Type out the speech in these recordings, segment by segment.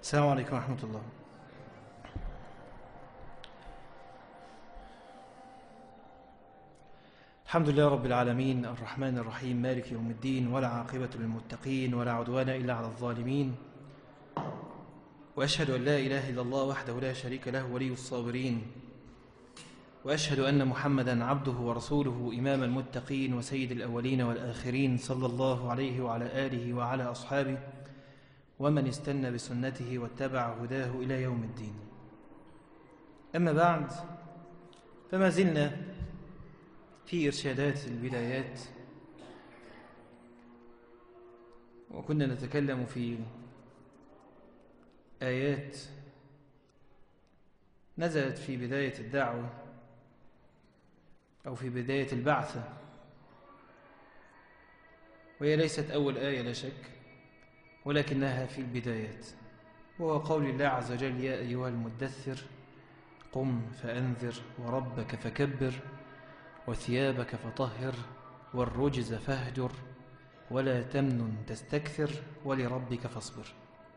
السلام عليكم ورحمة الله الحمد لله رب العالمين الرحمن الرحيم مالك يوم الدين ولا عاقبة للمتقين ولا عدوان إلا على الظالمين وأشهد أن لا إله إلا الله وحده لا شريك له ولي الصابرين وأشهد أن محمدا عبده ورسوله إمام المتقين وسيد الأولين والآخرين صلى الله عليه وعلى آله وعلى أصحابه ومن استنى بسنته واتبع هداه إلى يوم الدين أما بعد فما زلنا في إرشادات البدايات وكنا نتكلم في آيات نزلت في بداية الدعوة أو في بداية البعثة وهي ليست أول آية لا شك ولكنها في البدايات وهو قول الله عز وجل يا أيها المدثر قم فأنذر وربك فكبر وثيابك فطهر والرجز فاهجر ولا تمنن تستكثر ولربك فاصبر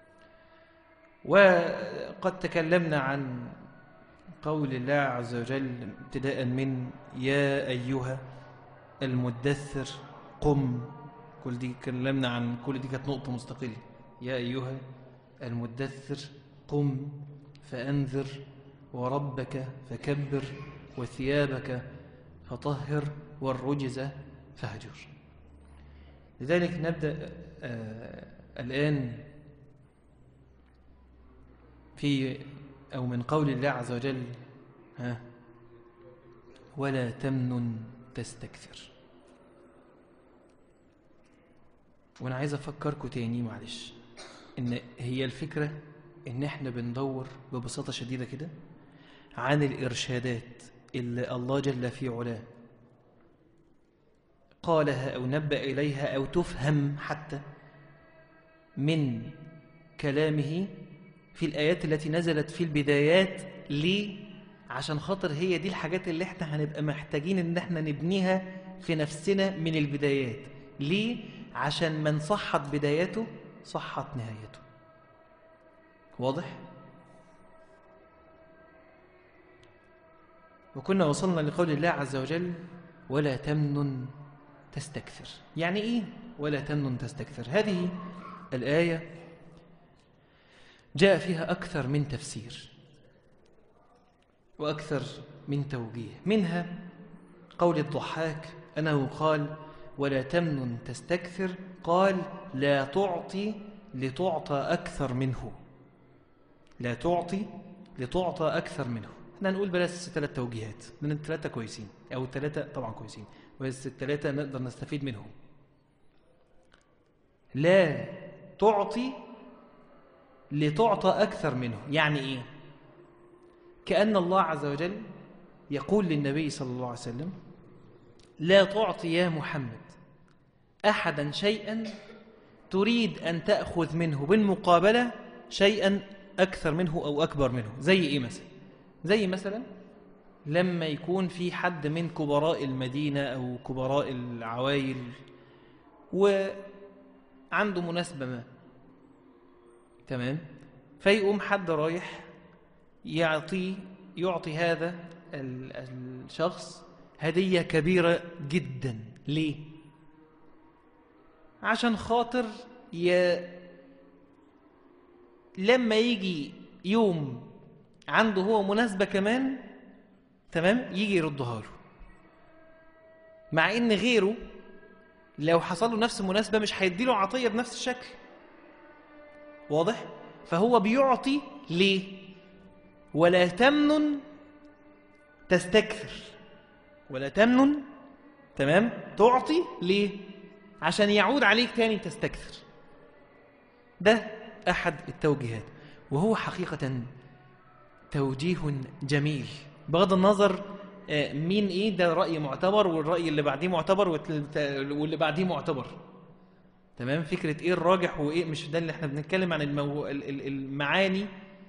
وقد تكلمنا عن قول الله عز وجل ابتداء من يا أيها المدثر قم كل دي تكلمنا عن كل دي كانت نقطة مستقلة يا أيها المدثر قم فأنذر وربك فكبر وثيابك فطهر والرجز فاهجر لذلك نبدأ آه الآن في أو من قول الله عز وجل ها ولا تمنن تستكثر وانا عايز افكركم تاني معلش ان هي الفكره ان احنا بندور ببساطه شديده كده عن الارشادات اللي الله جل في علاه قالها او نبأ اليها او تفهم حتى من كلامه في الايات التي نزلت في البدايات ليه عشان خاطر هي دي الحاجات اللي احنا هنبقى محتاجين ان احنا نبنيها في نفسنا من البدايات ليه عشان من صحت بدايته صحت نهايته واضح وكنا وصلنا لقول الله عز وجل ولا تمنن تستكثر يعني ايه ولا تمنن تستكثر هذه الآية جاء فيها أكثر من تفسير وأكثر من توجيه منها قول الضحاك أنه قال ولا تمنن تستكثر قال لا تعطي لتعطى أكثر منه لا تعطي لتعطى أكثر منه احنا نقول بلاس ثلاث توجيهات من الثلاثة كويسين أو الثلاثة طبعا كويسين بس الثلاثة نقدر نستفيد منهم لا تعطي لتعطى أكثر منه يعني إيه كأن الله عز وجل يقول للنبي صلى الله عليه وسلم لا تعطي يا محمد احدا شيئا تريد ان تاخذ منه بالمقابله شيئا اكثر منه او اكبر منه زي ايه مثلا زي مثلا لما يكون في حد من كبراء المدينه او كبراء العوائل وعنده مناسبه ما تمام فيقوم حد رايح يعطي يعطي هذا الشخص هديه كبيره جدا ليه عشان خاطر ي... لما يجي يوم عنده هو مناسبة كمان تمام يجي يردها له مع ان غيره لو حصل له نفس المناسبة مش هيديله عطية بنفس الشكل واضح فهو بيعطي ليه ولا تمنن تستكثر ولا تمنن تمام تعطي ليه عشان يعود عليك تاني تستكثر ده أحد التوجيهات وهو حقيقة توجيه جميل بغض النظر مين ايه ده رأي معتبر والرأي اللي بعديه معتبر واللي بعديه معتبر تمام فكرة ايه الراجح وايه مش ده اللي احنا بنتكلم عن المو... المعاني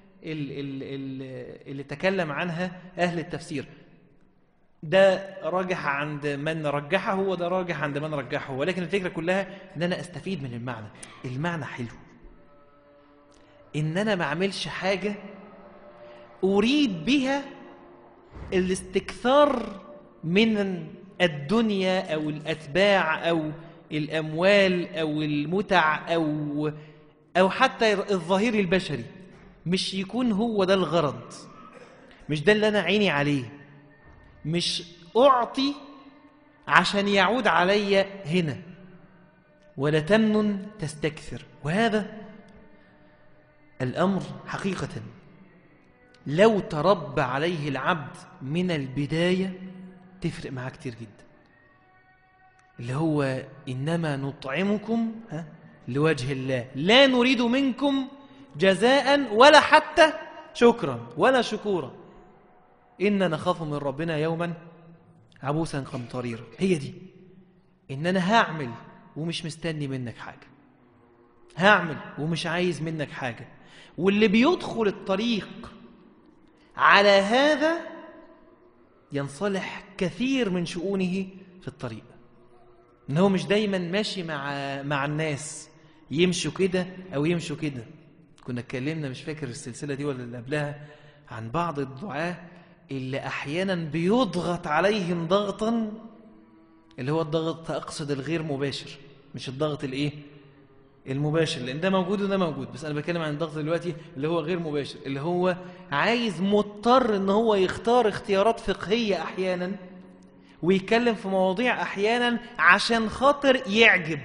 اللي تكلم عنها أهل التفسير ده راجح عند من رجحه وده راجح عند من رجحه ولكن الفكرة كلها ان انا استفيد من المعنى المعنى حلو ان انا ما اعملش حاجه اريد بها الاستكثار من الدنيا او الاتباع او الاموال او المتع او او حتى الظهير البشري مش يكون هو ده الغرض مش ده اللي انا عيني عليه مش اعطي عشان يعود علي هنا ولا تمنن تستكثر وهذا الامر حقيقه لو تربى عليه العبد من البدايه تفرق معاه كتير جدا اللي هو انما نطعمكم ها لوجه الله لا نريد منكم جزاء ولا حتى شكرا ولا شكورا إنا نخاف من ربنا يوما عبوسا قمطريرا هي دي إن أنا هعمل ومش مستني منك حاجة هعمل ومش عايز منك حاجة واللي بيدخل الطريق على هذا ينصلح كثير من شؤونه في الطريق ان هو مش دايما ماشي مع مع الناس يمشوا كده او يمشوا كده كنا اتكلمنا مش فاكر السلسله دي ولا اللي قبلها عن بعض الدعاه اللي احيانا بيضغط عليهم ضغطا اللي هو الضغط اقصد الغير مباشر مش الضغط الايه المباشر لان ده موجود وده موجود بس انا بتكلم عن الضغط دلوقتي اللي هو غير مباشر اللي هو عايز مضطر ان هو يختار اختيارات فقهيه احيانا ويتكلم في مواضيع احيانا عشان خاطر يعجب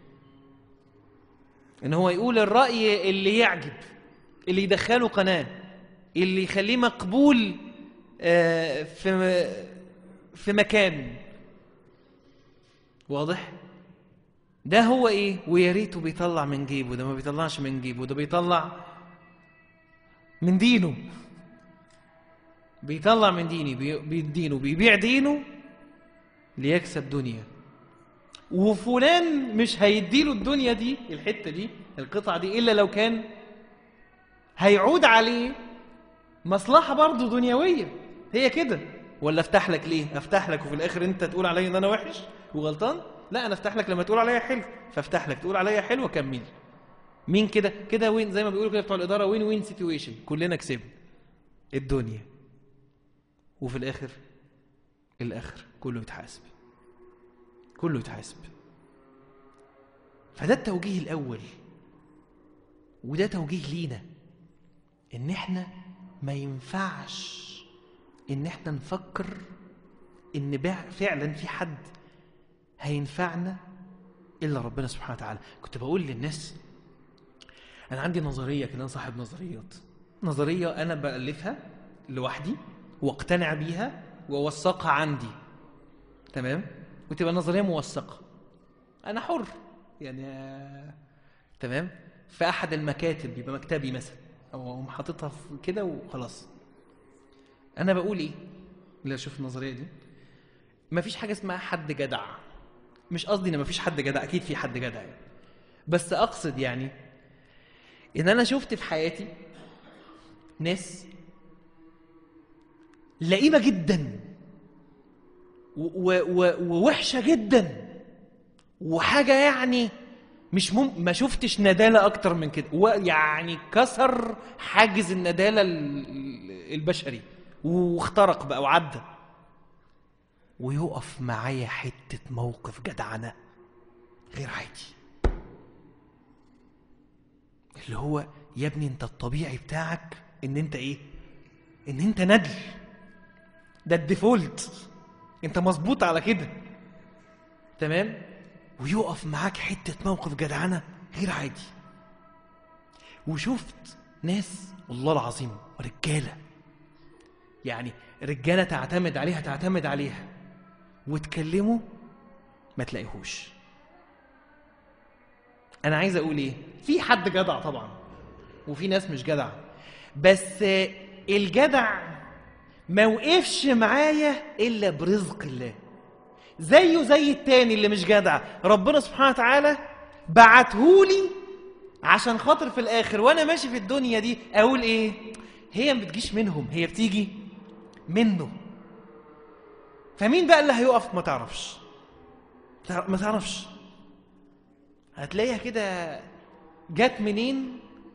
ان هو يقول الراي اللي يعجب اللي يدخله قناه اللي يخليه مقبول آه، في في مكان واضح ده هو ايه ويا ريته بيطلع من جيبه ده ما بيطلعش من جيبه ده بيطلع من دينه بيطلع من ديني بي- من دينه بيبيع دينه ليكسب دنيا وفلان مش هيديله الدنيا دي الحته دي القطعه دي الا لو كان هيعود عليه مصلحه برضه دنيويه هي كده ولا افتح لك ليه افتح لك وفي الاخر انت تقول عليا ان انا وحش وغلطان لا انا افتح لك لما تقول عليا حلو فافتح لك تقول عليا حلو وكمل مين كده كده وين زي ما بيقولوا كده بتوع الاداره وين وين سيتويشن كلنا كسبنا الدنيا وفي الاخر الاخر كله يتحاسب كله يتحاسب فده التوجيه الاول وده توجيه لينا ان احنا ما ينفعش ان احنا نفكر ان بع- فعلا في حد هينفعنا الا ربنا سبحانه وتعالى كنت بقول للناس انا عندي نظريه كده انا صاحب نظريات نظريه انا بالفها لوحدي واقتنع بيها واوثقها عندي تمام وتبقى نظريه موثقه انا حر يعني آه، تمام في احد المكاتب يبقى مكتبي مثلا او أقوم حاططها في كده وخلاص انا بقول ايه لا شوف النظريه دي مفيش حاجه اسمها حد جدع مش قصدي ان مفيش حد جدع اكيد في حد جدع يعني. بس اقصد يعني ان انا شفت في حياتي ناس لئيمه جدا و- و- و- ووحشه جدا وحاجه يعني مش مم... ما شفتش ندالة أكتر من كده ويعني كسر حاجز الندالة ال- البشري واخترق بقى وعدى ويقف معايا حتة موقف جدعنة غير عادي اللي هو يا ابني انت الطبيعي بتاعك ان انت ايه ان انت ندل ده الديفولت انت مظبوط على كده تمام ويقف معاك حتة موقف جدعنة غير عادي وشفت ناس والله العظيم رجالة يعني رجالة تعتمد عليها تعتمد عليها وتكلموا ما تلاقيهوش انا عايز اقول ايه في حد جدع طبعا وفي ناس مش جدع بس آه، الجدع ما وقفش معايا الا برزق الله زيه زي التاني اللي مش جدع ربنا سبحانه وتعالى بعتهولي عشان خاطر في الاخر وانا ماشي في الدنيا دي اقول ايه هي ما بتجيش منهم هي بتيجي منه فمين بقى اللي هيقف ما تعرفش تع- ما تعرفش هتلاقيها كده جت منين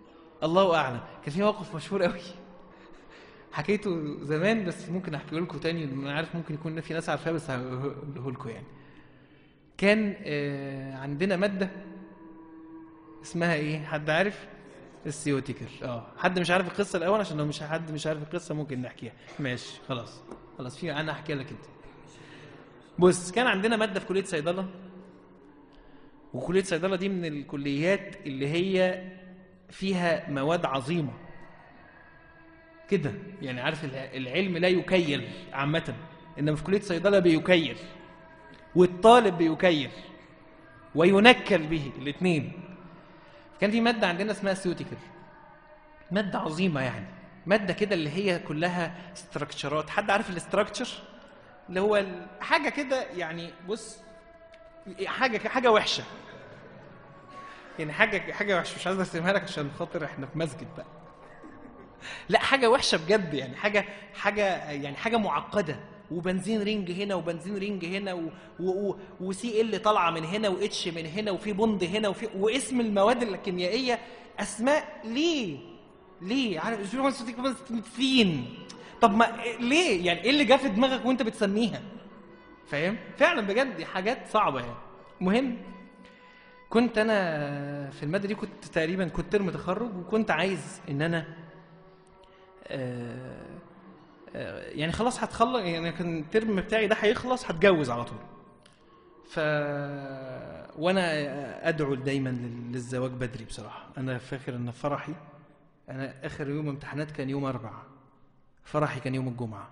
الله اعلم كان في موقف مشهور قوي حكيته زمان بس ممكن احكيه لكم تاني لأن انا عارف ممكن يكون في ناس عارفاه بس هقوله لكم يعني كان آه، عندنا ماده اسمها ايه حد عارف السيوتيكال اه حد مش عارف القصه الاول عشان لو مش حد مش عارف القصه ممكن نحكيها ماشي خلاص خلاص في انا احكي لك انت بص كان عندنا ماده في كليه صيدله وكليه صيدله دي من الكليات اللي هي فيها مواد عظيمه كده يعني عارف الع- العلم لا يكيل عامه انما في كليه صيدله بيكيل والطالب بيكيل وينكل به الاثنين كان في ماده عندنا اسمها سيوتيكال ماده عظيمه يعني ماده كده اللي هي كلها استراكشرات حد عارف الاستراكشر اللي هو ال- حاجه كده يعني بص حاجه حاجه وحشه يعني حاجه حاجه وحشه مش عايز ارسمها لك عشان خاطر احنا في مسجد بقى لا حاجه وحشه بجد يعني حاجه حاجه يعني حاجه معقده وبنزين رينج هنا وبنزين رينج هنا و... و... و... وسي ال طالعه من هنا واتش من هنا وفي بوند هنا وفي واسم المواد الكيميائيه اسماء ليه؟ ليه؟ عارف شو صوتك بس فين؟ طب ما ليه؟ يعني ايه اللي جه في دماغك وانت بتسميها؟ فاهم؟ فعلا بجد دي حاجات صعبه يعني. مهم كنت انا في الماده دي كنت تقريبا كنت ترم تخرج وكنت عايز ان انا آه، آه، يعني خلاص هتخلص يعني كان الترم بتاعي ده هيخلص هتجوز على طول ف وانا ادعو دايما لل- للزواج بدري بصراحه انا فاكر ان فرحي انا اخر يوم امتحانات كان يوم اربع فرحي كان يوم الجمعه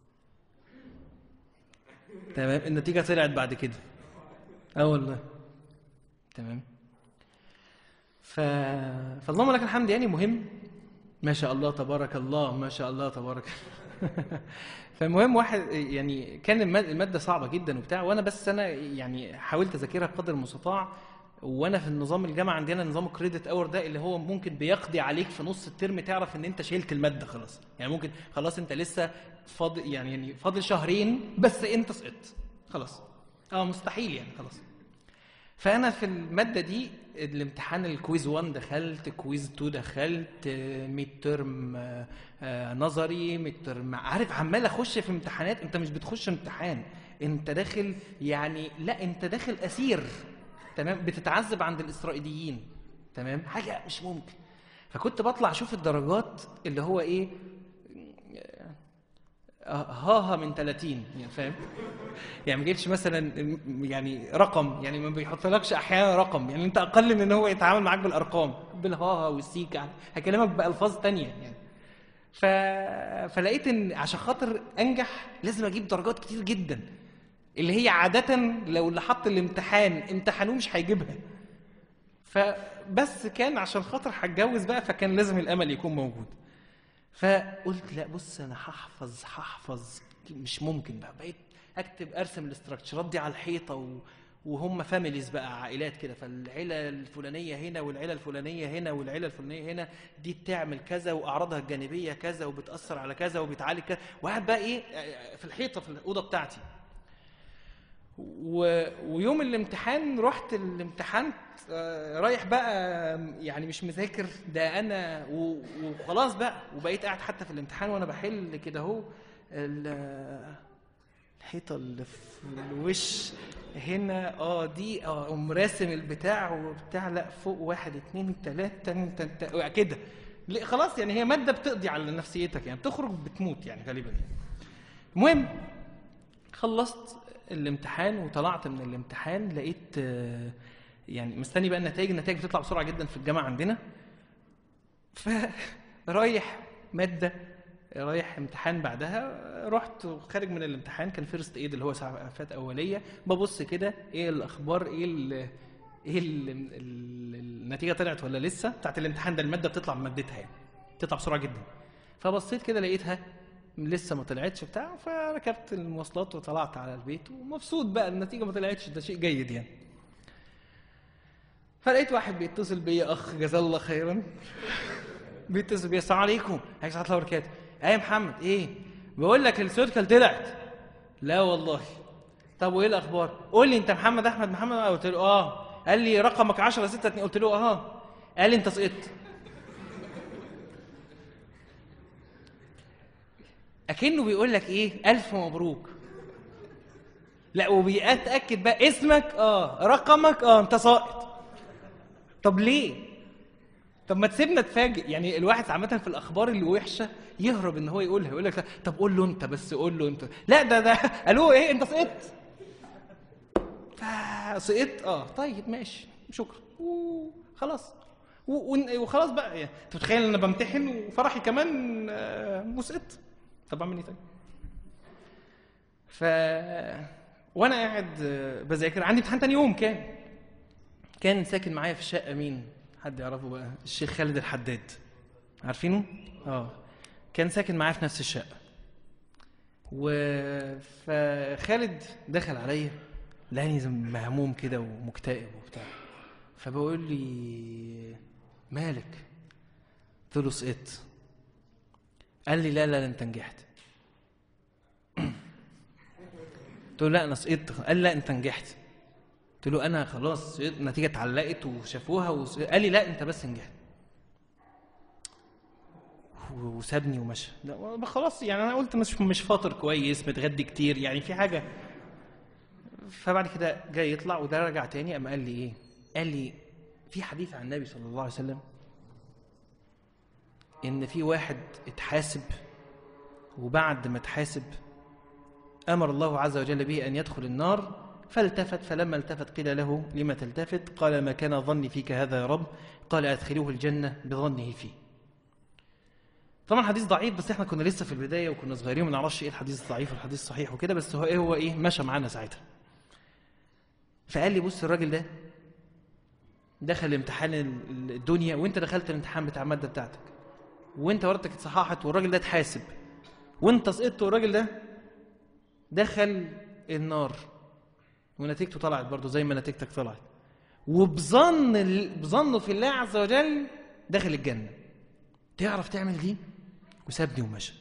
تمام النتيجه طلعت بعد كده اه والله تمام ف... فاللهم لك الحمد يعني مهم ما شاء الله تبارك الله ما شاء الله تبارك فالمهم واحد يعني كان الماد- الماده صعبه جدا وبتاع وانا بس انا يعني حاولت اذاكرها بقدر المستطاع وانا في النظام الجامعه عندنا نظام الكريدت اور ده اللي هو ممكن بيقضي عليك في نص الترم تعرف ان انت شلت الماده خلاص يعني ممكن خلاص انت لسه فاضل يعني يعني فاضل شهرين بس انت سقطت خلاص اه مستحيل يعني خلاص فانا في الماده دي الامتحان الكويز 1 دخلت كويز 2 دخلت ميد ترم نظري ميد ترم عارف عمال اخش في امتحانات انت مش بتخش امتحان انت داخل يعني لا انت داخل اسير تمام بتتعذب عند الاسرائيليين تمام حاجه مش ممكن فكنت بطلع اشوف الدرجات اللي هو ايه آه، هاها من 30 يعني فاهم يعني ما جيتش مثلا يعني رقم يعني ما بيحطلكش احيانا رقم يعني انت اقل من ان هو يتعامل معاك بالارقام بالهاها والسيك يعني هكلمك بالفاظ تانية يعني ف... فلقيت ان عشان خاطر انجح لازم اجيب درجات كتير جدا اللي هي عادة لو اللي حط الامتحان امتحنوه مش هيجيبها فبس كان عشان خاطر هتجوز بقى فكان لازم الامل يكون موجود فقلت لا بص انا هحفظ هحفظ مش ممكن بقى بقيت اكتب ارسم الاستراكشرات دي على الحيطه و... وهم فاميليز بقى عائلات كده فالعيله الفلانيه هنا والعيله الفلانيه هنا والعيله الفلانيه هنا دي بتعمل كذا واعراضها الجانبيه كذا وبتاثر على كذا وبتعالج كذا وقاعد بقى ايه في الحيطه في الاوضه بتاعتي و... ويوم الامتحان رحت الامتحان آه، رايح بقى يعني مش مذاكر ده انا و... وخلاص بقى وبقيت قاعد حتى في الامتحان وانا بحل كده اهو ال- الحيطه اللي في الوش هنا اه دي اه اقوم راسم البتاع وبتاع لا فوق واحد اتنين تلاته انت انت كده ليه، خلاص يعني هي ماده بتقضي على نفسيتك يعني بتخرج بتموت يعني غالبا المهم خلصت الامتحان وطلعت من الامتحان لقيت آه، يعني مستني بقى النتائج النتائج بتطلع بسرعه جدا في الجامعه عندنا فرايح ماده رايح امتحان بعدها رحت خارج من الامتحان كان فيرست ايد اللي هو اسعافات اوليه ببص كده ايه الاخبار ايه ال ايه ال ال النتيجه طلعت ولا لسه بتاعت الامتحان ده الماده بتطلع بمادتها يعني بتطلع بسرعه جدا فبصيت كده لقيتها لسه ما طلعتش بتاع فركبت المواصلات وطلعت على البيت ومبسوط بقى النتيجه ما طلعتش ده شيء جيد يعني فلقيت واحد بيتصل بيا اخ جزاه الله خيرا بيتصل بيا السلام عليكم عليكم السلام الله وبركاته ايه يا محمد ايه بقول لك السوتكال طلعت لا والله طب وايه الاخبار قول لي انت محمد احمد محمد قلت له اه قال لي رقمك 10 6 2 قلت له اه قال لي انت سقطت اكنه بيقول لك ايه الف مبروك لا وبيتاكد بقى اسمك اه رقمك اه انت ساقط طب ليه طب ما تسيبنا تفاجئ يعني الواحد عامه في الاخبار اللي وحشه يهرب ان هو يقولها يقول لك طب قول له انت بس قول له انت لا ده ده قالوا ايه انت سقطت فسقطت اه طيب ماشي شكرا وخلاص و- ون- وخلاص بقى يعني انت متخيل ان انا بمتحن وفرحي كمان آه، وسقطت طب اعمل ايه طيب ف وانا قاعد آه، بذاكر عندي امتحان تاني يوم كان كان ساكن معايا في الشقه مين حد يعرفه بقى الشيخ خالد الحداد عارفينه اه كان ساكن معايا في نفس الشقه و فخالد دخل عليا لقاني زي مهموم كده ومكتئب وبتاع فبقول لي مالك قلت له سقطت قال لي لا لا لا انت نجحت قلت له لا انا سقطت قال لي لا انت نجحت قلت له انا خلاص سقطت النتيجه اتعلقت وشافوها وس... قال لي لا انت بس نجحت و- وسابني ومشى لا خلاص يعني انا قلت مش مش فاطر كويس متغدي كتير يعني في حاجه فبعد كده جاي يطلع وده رجع تاني قام قال لي ايه قال لي في حديث عن النبي صلى الله عليه وسلم ان في واحد اتحاسب وبعد ما اتحاسب امر الله عز وجل به ان يدخل النار فالتفت فلما التفت قيل له لما تلتفت قال ما كان ظني فيك هذا يا رب قال ادخلوه الجنه بظنه فيه طبعا حديث ضعيف بس احنا كنا لسه في البدايه وكنا صغيرين وما نعرفش ايه الحديث الضعيف والحديث الصحيح وكده بس هو ايه هو ايه مشى معانا ساعتها فقال لي بص الراجل ده دخل امتحان ال- الدنيا وانت دخلت الامتحان بتاع الماده بتاعتك وانت ورقتك اتصححت والراجل ده اتحاسب وانت سقطت والراجل ده دخل النار ونتيجته طلعت برضه زي ما نتيجتك طلعت وبظن ال- بظنه في الله عز وجل دخل الجنه تعرف تعمل دي وسابني ومشى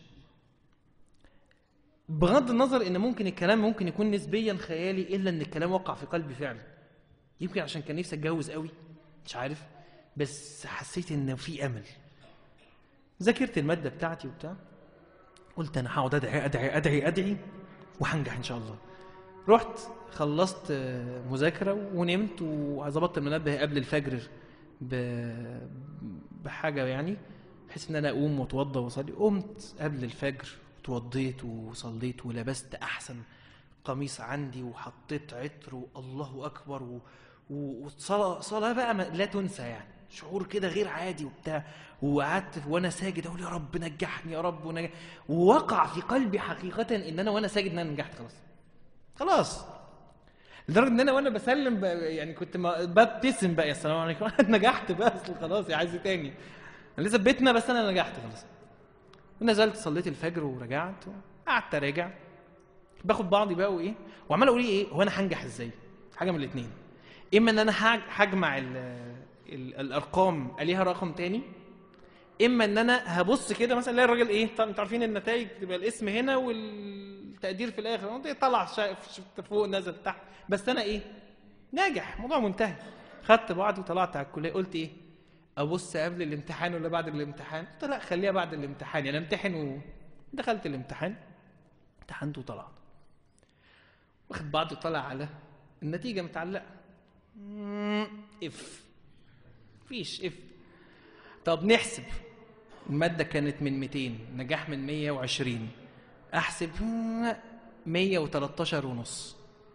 بغض النظر ان ممكن الكلام ممكن يكون نسبيا خيالي الا ان الكلام وقع في قلبي فعلا يمكن عشان كان نفسي اتجوز قوي مش عارف بس حسيت ان في امل ذاكرت الماده بتاعتي وبتاع قلت انا هقعد ادعي ادعي ادعي ادعي وهنجح ان شاء الله رحت خلصت آه، مذاكره ونمت وظبطت المنبه قبل الفجر ب- بحاجه يعني بحيث ان انا اقوم واتوضى واصلي قمت قبل الفجر اتوضيت وصليت ولبست احسن قميص عندي وحطيت عطر والله اكبر و... و- وصلاه صلاه بقى ما- لا تنسى يعني شعور كده غير عادي وبتاع وقعدت وانا ساجد اقول يا رب نجحني يا رب ونجح ووقع في قلبي حقيقه ان انا وانا ساجد ان انا نجحت خلاص خلاص لدرجه ان انا وانا بسلم بقى يعني كنت ما- ببتسم بقى يا سلام عليكم نجحت بقى اصل خلاص يا عايز إيه تاني انا لسه في بيتنا بس انا نجحت خلاص ونزلت صليت الفجر ورجعت قعدت اراجع باخد بعضي بقى وايه وعمال اقول ايه هو انا هنجح ازاي حاجه من الاثنين اما ان انا هج- هجمع ال ال الارقام ليها رقم تاني اما ان انا هبص كده مثلا الاقي الراجل ايه طب انتوا عارفين النتائج تبقى الاسم هنا والتقدير في الاخر انت طلع شايف شفت فوق نزل تحت بس انا ايه ناجح موضوع منتهي خدت بعضي وطلعت على الكليه قلت ايه ابص قبل الامتحان ولا بعد الامتحان قلت لا خليها بعد الامتحان يعني امتحن ودخلت الامتحان امتحنت وطلعت واخد بعضي وطلع على النتيجه متعلقه مم، اف فيش اف طب نحسب المادة كانت من 200 نجاح من 120 احسب مم، 113 ونص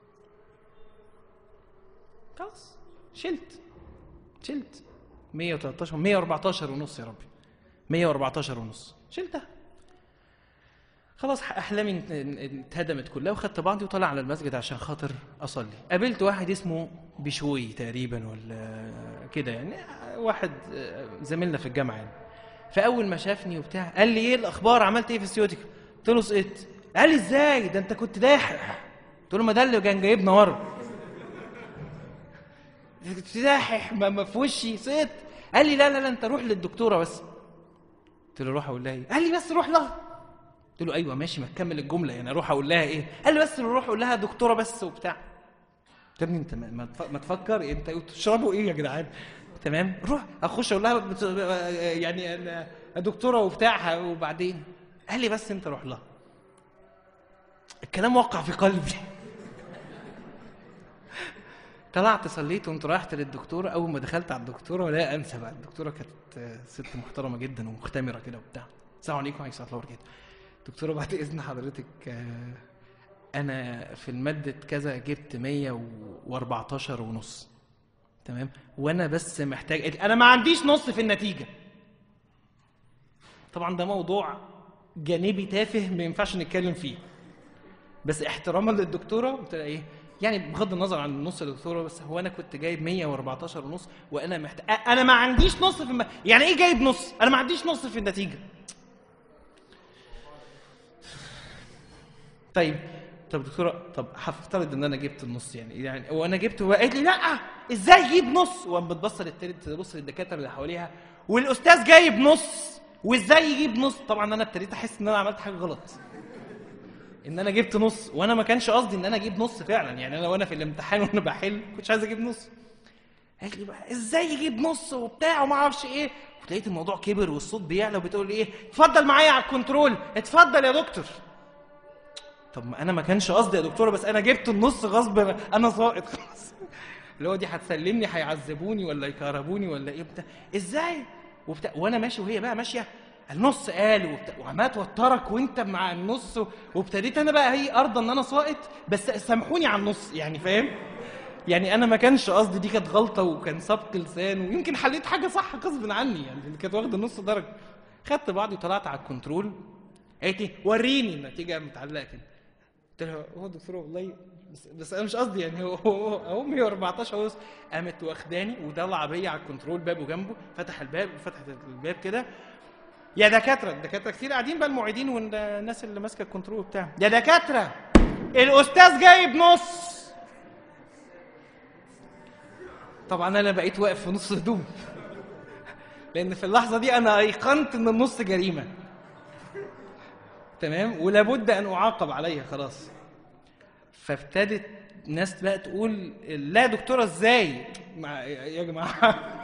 خلاص شلت شلت 113 114 ونص يا ربي 114 ونص شلتها خلاص احلامي انت- اتهدمت كلها وخدت بعضي وطلع على المسجد عشان خاطر اصلي قابلت واحد اسمه بشوي تقريبا ولا كده يعني واحد زميلنا في الجامعه يعني فاول ما شافني وبتاع قال لي ايه الاخبار عملت ايه في السيوتك قلت له سقطت قال لي ازاي ده انت كنت داحح قلت له ما ده اللي كان جايبنا ورا كنت داحح ما ما في وشي سقطت قال لي لا لا لا انت روح للدكتوره بس قلت له روح اقول لها ايه قال لي بس روح لها قلت له ايوه ماشي ما تكمل الجمله يعني اروح اقول لها ايه قال لي بس روح اقول لها دكتوره بس وبتاع قلت له يا ابني انت ما- ما تف- ما تفكر انت بتشربوا ايه يا جدعان تمام روح اخش اقول لها بت- يعني انا دكتوره وبتاع وبعدين قال لي بس انت روح لها الكلام وقع في قلبي طلعت صليت وقمت رايحت للدكتوره اول ما دخلت على الدكتوره ولا انسى بقى الدكتوره كانت ست محترمه جدا ومختمره كده وبتاع السلام عليكم وعليكم السلام ورحمه الله وبركاته دكتوره بعد اذن حضرتك آه، انا في الماده كذا جبت 114 ونص تمام وانا بس محتاج انا ما عنديش نص في النتيجه طبعا ده موضوع جانبي تافه ما ينفعش نتكلم فيه بس احتراما للدكتوره قلت لها ايه يعني بغض النظر عن النص الدكتوره بس هو انا كنت جايب 114 ونص وانا محتاج انا ما عنديش نص في الم... يعني ايه جايب نص انا ما عنديش نص في النتيجه طيب طب دكتوره طب هفترض ان انا جبت النص يعني يعني وانا جبت وقالت لي لا ازاي يجيب نص وقام بتبص للتالت تبص للدكاتره اللي حواليها والاستاذ جايب نص وازاي يجيب نص طبعا انا ابتديت احس ان انا عملت حاجه غلط ان انا جبت نص وانا ما كانش قصدي ان انا اجيب نص فعلا يعني انا وانا في الامتحان وانا بحل كنتش عايز اجيب نص قالت لي بقى ازاي يجيب نص وبتاع وما اعرفش ايه ولقيت الموضوع كبر والصوت بيعلى وبتقول لي ايه اتفضل معايا على الكنترول اتفضل يا دكتور طب ما انا ما كانش قصدي يا دكتوره بس انا جبت النص غصب انا ساقط خلاص اللي هو دي هتسلمني هيعذبوني ولا يكهربوني ولا ايه بتاع ازاي وبتاع وانا ماشي وهي بقى ماشيه النص قال وبتاع وعمال توترك وانت مع النص وابتديت انا بقى هي ارضى ان انا ساقط بس سامحوني على النص يعني فاهم يعني انا ما كانش قصدي دي كانت غلطه وكان سبق لسان ويمكن حليت حاجه صح غصب عني يعني كانت واخده نص درجه خدت بعضي وطلعت على الكنترول قالت لي وريني النتيجه متعلقه كده قلت لها هو دكتور والله بس, بس انا مش قصدي يعني هو هو هو 114 ونص قامت واخداني وطلع بيا على الكنترول بابه جنبه فتح الباب وفتحت الباب كده يا دكاتره الدكاتره كتير قاعدين بقى المعيدين والناس اللي ماسكه الكنترول بتاع يا دكاتره الاستاذ جايب نص طبعا انا بقيت واقف في نص هدوم لان في اللحظه دي انا ايقنت ان النص جريمه تمام ولابد ان اعاقب عليها خلاص فابتدت ناس بقى تقول لا دكتوره ازاي مع يا جماعه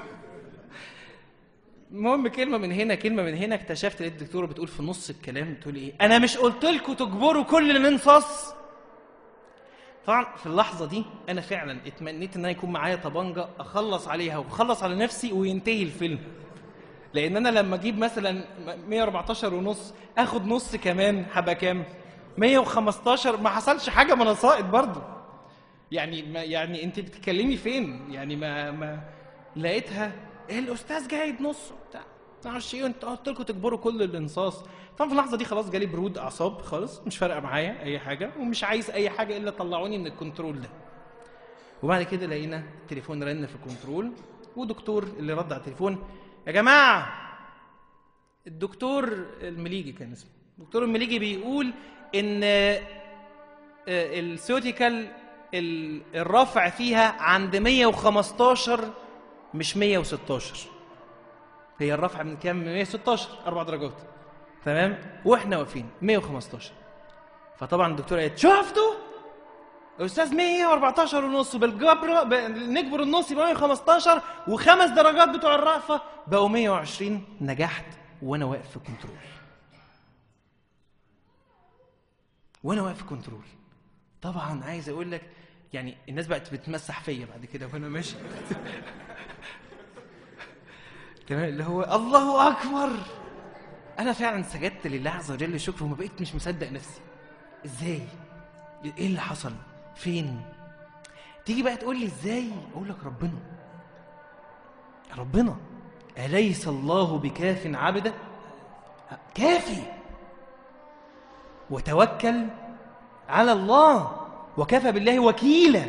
المهم كلمه من هنا كلمه من هنا اكتشفت لقيت الدكتوره بتقول في نص الكلام بتقول ايه انا مش قلت لكم تجبروا كل اللي نصص طبعا في اللحظه دي انا فعلا اتمنيت ان انا يكون معايا طبنجه اخلص عليها واخلص على نفسي وينتهي الفيلم لان انا لما اجيب مثلا 114 ونص اخد نص كمان هبقى كام 115 ما حصلش حاجه ما انا ساقط برضه يعني ما يعني انت بتتكلمي فين يعني ما ما لقيتها الاستاذ جايب نص وبتاع ما اعرفش ايه انت قلت لكم تجبروا كل الانصاص طبعا في اللحظه دي خلاص جالي برود اعصاب خالص مش فارقه معايا اي حاجه ومش عايز اي حاجه الا طلعوني من الكنترول ده وبعد كده لقينا التليفون رن في الكنترول ودكتور اللي رد على التليفون يا جماعه الدكتور المليجي كان اسمه الدكتور المليجي بيقول ان السيوتيكال الرفع فيها عند 115 مش 116 هي الرفع من كام؟ من 116 اربع درجات تمام؟ واحنا واقفين 115 فطبعا الدكتوره قالت شفتوا؟ استاذ 114 ونص بالجبر ب... نجبر النص يبقى 115 وخمس درجات بتوع الرأفة بقوا 120 نجحت وانا واقف في كنترول وانا واقف في كنترول طبعا عايز اقول لك يعني الناس بقت بتمسح فيا بعد كده وانا ماشي تمام اللي هو الله اكبر انا فعلا سجدت لله عز وجل شكر وما بقيت مش مصدق نفسي ازاي ايه اللي حصل فين تيجي بقى تقول لي ازاي اقول لك ربنا ربنا اليس الله بكاف عبده كافي وتوكل على الله وكفى بالله وكيلا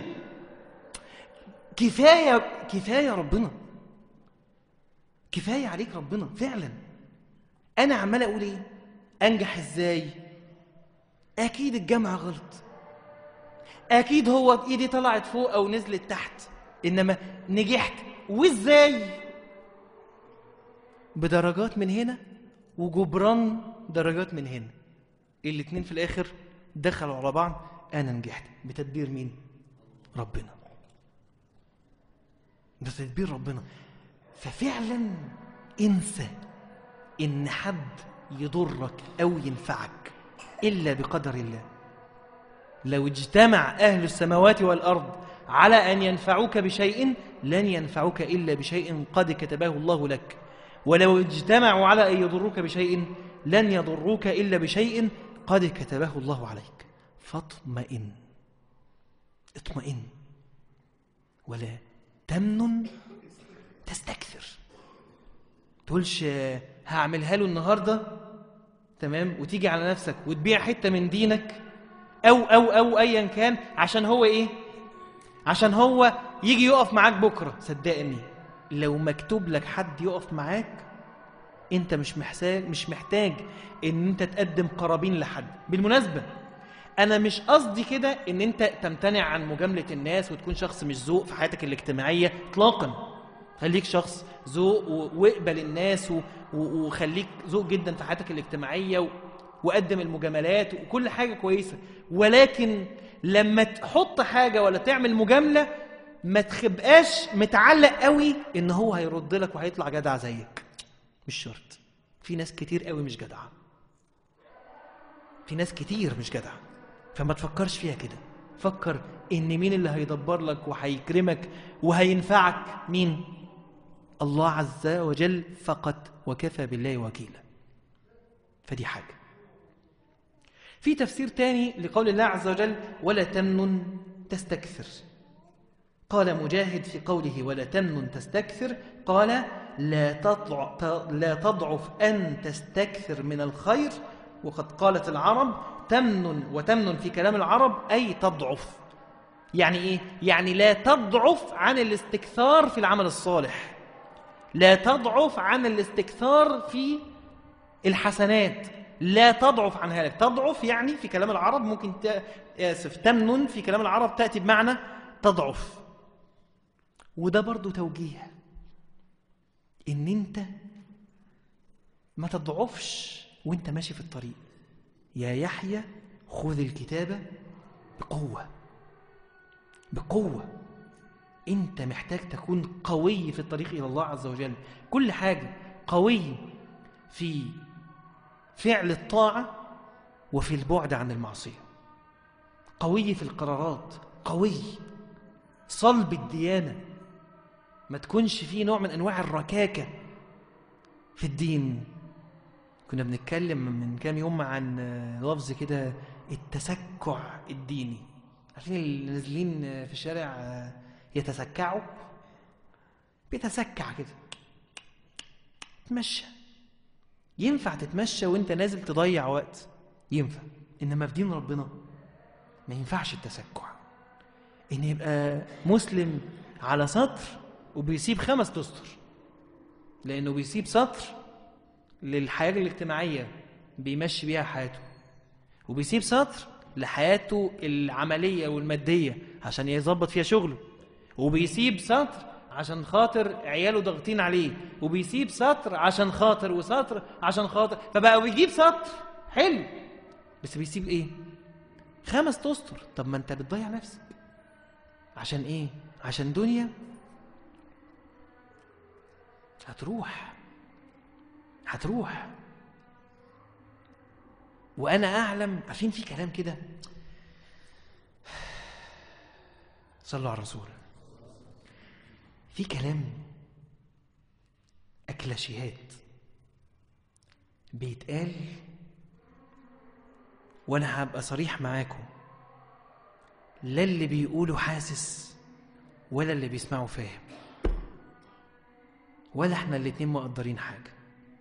كفايه كفايه ربنا كفايه عليك ربنا فعلا انا عمال اقول ايه انجح ازاي اكيد الجامعه غلط اكيد هو ايدي طلعت فوق او نزلت تحت انما نجحت وازاي بدرجات من هنا وجبران درجات من هنا الاتنين في الاخر دخلوا على بعض انا نجحت بتدبير مين ربنا ده تدبير ربنا ففعلا انسى ان حد يضرك او ينفعك الا بقدر الله لو اجتمع أهل السماوات والأرض على أن ينفعوك بشيء لن ينفعوك إلا بشيء قد كتبه الله لك ولو اجتمعوا على أن يضروك بشيء لن يضروك إلا بشيء قد كتبه الله عليك فاطمئن اطمئن ولا تمنن تستكثر تقولش هعملها له النهارده تمام وتيجي على نفسك وتبيع حته من دينك او او او ايا كان عشان هو ايه عشان هو يجي يقف معاك بكره صدقني لو مكتوب لك حد يقف معاك انت مش محتاج مش محتاج ان انت تقدم قرابين لحد بالمناسبه انا مش قصدي كده ان انت تمتنع عن مجامله الناس وتكون شخص مش ذوق في حياتك الاجتماعيه اطلاقا خليك شخص ذوق و- واقبل الناس و- و- وخليك ذوق جدا في حياتك الاجتماعيه و- وقدم المجاملات وكل حاجه كويسه ولكن لما تحط حاجه ولا تعمل مجامله ما تبقاش متعلق قوي ان هو هيرد لك وهيطلع جدع زيك مش شرط في ناس كتير قوي مش جدعه في ناس كتير مش جدعه فما تفكرش فيها كده فكر ان مين اللي هيدبر لك وهيكرمك وهينفعك مين الله عز وجل فقط وكفى بالله وكيلا فدي حاجه في تفسير تاني لقول الله عز وجل ولا تمنن تستكثر قال مجاهد في قوله ولا تمنن تستكثر قال لا تضع لا تضعف أن تستكثر من الخير وقد قالت العرب تمنن وتمنن في كلام العرب أي تضعف يعني إيه؟ يعني لا تضعف عن الاستكثار في العمل الصالح لا تضعف عن الاستكثار في الحسنات لا تضعف عن هذا تضعف يعني في كلام العرب ممكن ت... آسف تمنن في كلام العرب تأتي بمعنى تضعف وده برضو توجيه ان انت ما تضعفش وانت ماشي في الطريق يا يحيى خذ الكتاب بقوة بقوة انت محتاج تكون قوي في الطريق الى الله عز وجل كل حاجة قوي في فعل الطاعة وفي البعد عن المعصية قوي في القرارات قوي صلب الديانة ما تكونش فيه نوع من أنواع الركاكة في الدين كنا بنتكلم من كام يوم عن لفظ كده التسكع الديني عارفين اللي نازلين في الشارع يتسكعوا بيتسكع كده تمشى ينفع تتمشى وانت نازل تضيع وقت ينفع انما في دين ربنا ما ينفعش التسكع ان يبقى مسلم على سطر وبيسيب خمس تسطر لانه بيسيب سطر للحياه الاجتماعيه بيمشي بيها حياته وبيسيب سطر لحياته العمليه والماديه عشان يظبط فيها شغله وبيسيب سطر عشان خاطر عياله ضاغطين عليه وبيسيب سطر عشان خاطر وسطر عشان خاطر فبقى بيجيب سطر حلو بس بيسيب ايه خمس تستر طب ما انت بتضيع نفسك عشان ايه عشان دنيا هتروح هتروح وانا اعلم عارفين في كلام كده صلوا على الرسول في كلام اكلاشيهات بيتقال وانا هبقى صريح معاكم لا اللي بيقوله حاسس ولا اللي بيسمعه فاهم ولا احنا الاتنين مقدرين حاجة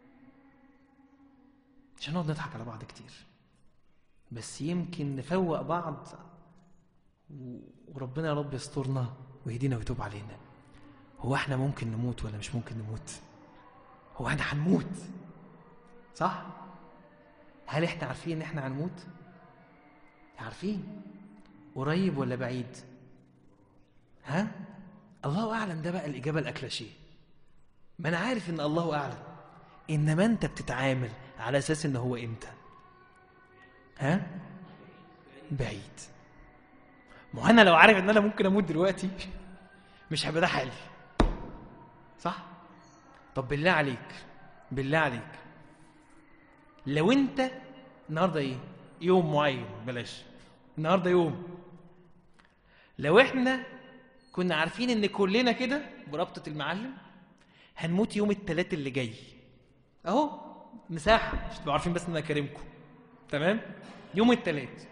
مش هنقعد نضحك على بعض كتير بس يمكن نفوق بعض و- وربنا يا رب يسترنا ويهدينا ويتوب علينا هو احنا ممكن نموت ولا مش ممكن نموت هو احنا هنموت صح هل احنا عارفين ان احنا هنموت عارفين قريب ولا بعيد ها الله اعلم ده بقى الاجابه الاكلاشيه ما انا عارف ان الله اعلم انما انت بتتعامل على اساس ان هو امتى ها بعيد ما هو انا لو عارف ان انا ممكن اموت دلوقتي مش هيبقى ده حالي صح طب بالله عليك بالله عليك لو انت النهارده ايه يوم معين بلاش النهارده يوم لو احنا كنا عارفين ان كلنا كده بربطة المعلم هنموت يوم الثلاث اللي جاي اهو مساحة مش تبقوا عارفين بس ان انا كريمكم تمام يوم الثلاث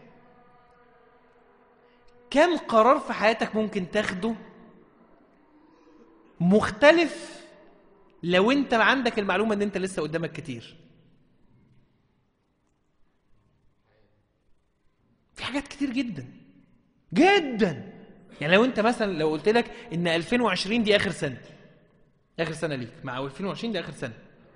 كم قرار في حياتك ممكن تاخده مختلف لو انت عندك المعلومه ان انت لسه قدامك كتير في حاجات كتير جدا جدا يعني لو انت مثلا لو قلت لك ان 2020 دي اخر سنه اخر سنه ليك مع 2020 دي اخر سنه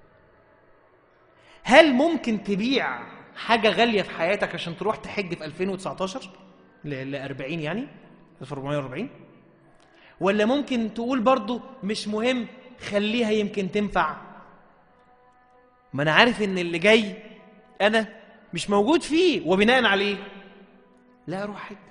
هل ممكن تبيع حاجه غاليه في حياتك عشان تروح تحج في 2019 ل 40 يعني 1440 ولا ممكن تقول برضو مش مهم خليها يمكن تنفع ما انا عارف ان اللي جاي انا مش موجود فيه وبناء عليه لا اروح حج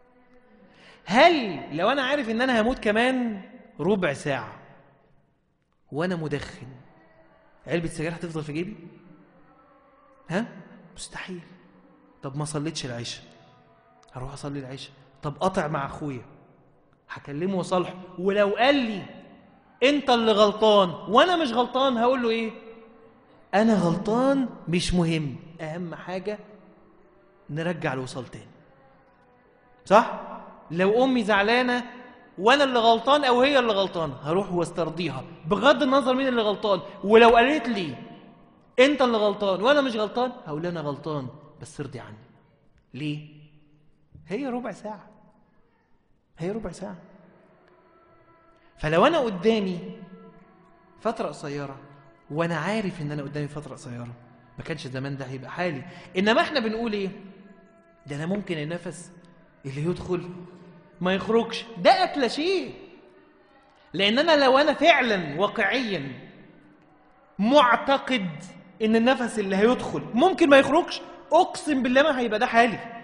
هل لو انا عارف ان انا هموت كمان ربع ساعه وانا مدخن علبه سجاير هتفضل في جيبي ها مستحيل طب ما صليتش العشاء هروح اصلي العشاء طب قطع مع اخويا هكلمه وصالحه ولو قال لي انت اللي غلطان وانا مش غلطان هقول له ايه انا غلطان مش مهم اهم حاجه نرجع الوصال تاني صح لو امي زعلانه وانا اللي غلطان او هي اللي غلطانه هروح واسترضيها بغض النظر مين اللي غلطان ولو قالت لي انت اللي غلطان وانا مش غلطان هقول انا غلطان بس ارضي عني ليه هي ربع ساعه هي ربع ساعه فلو انا قدامي فتره قصيره وانا عارف ان انا قدامي فتره قصيره ما كانش زمان ده هيبقى حالي انما احنا بنقول ايه ده انا ممكن النفس اللي يدخل ما يخرجش ده اكل شيء لان انا لو انا فعلا واقعيا معتقد ان النفس اللي هيدخل ممكن ما يخرجش اقسم بالله ما هيبقى ده حالي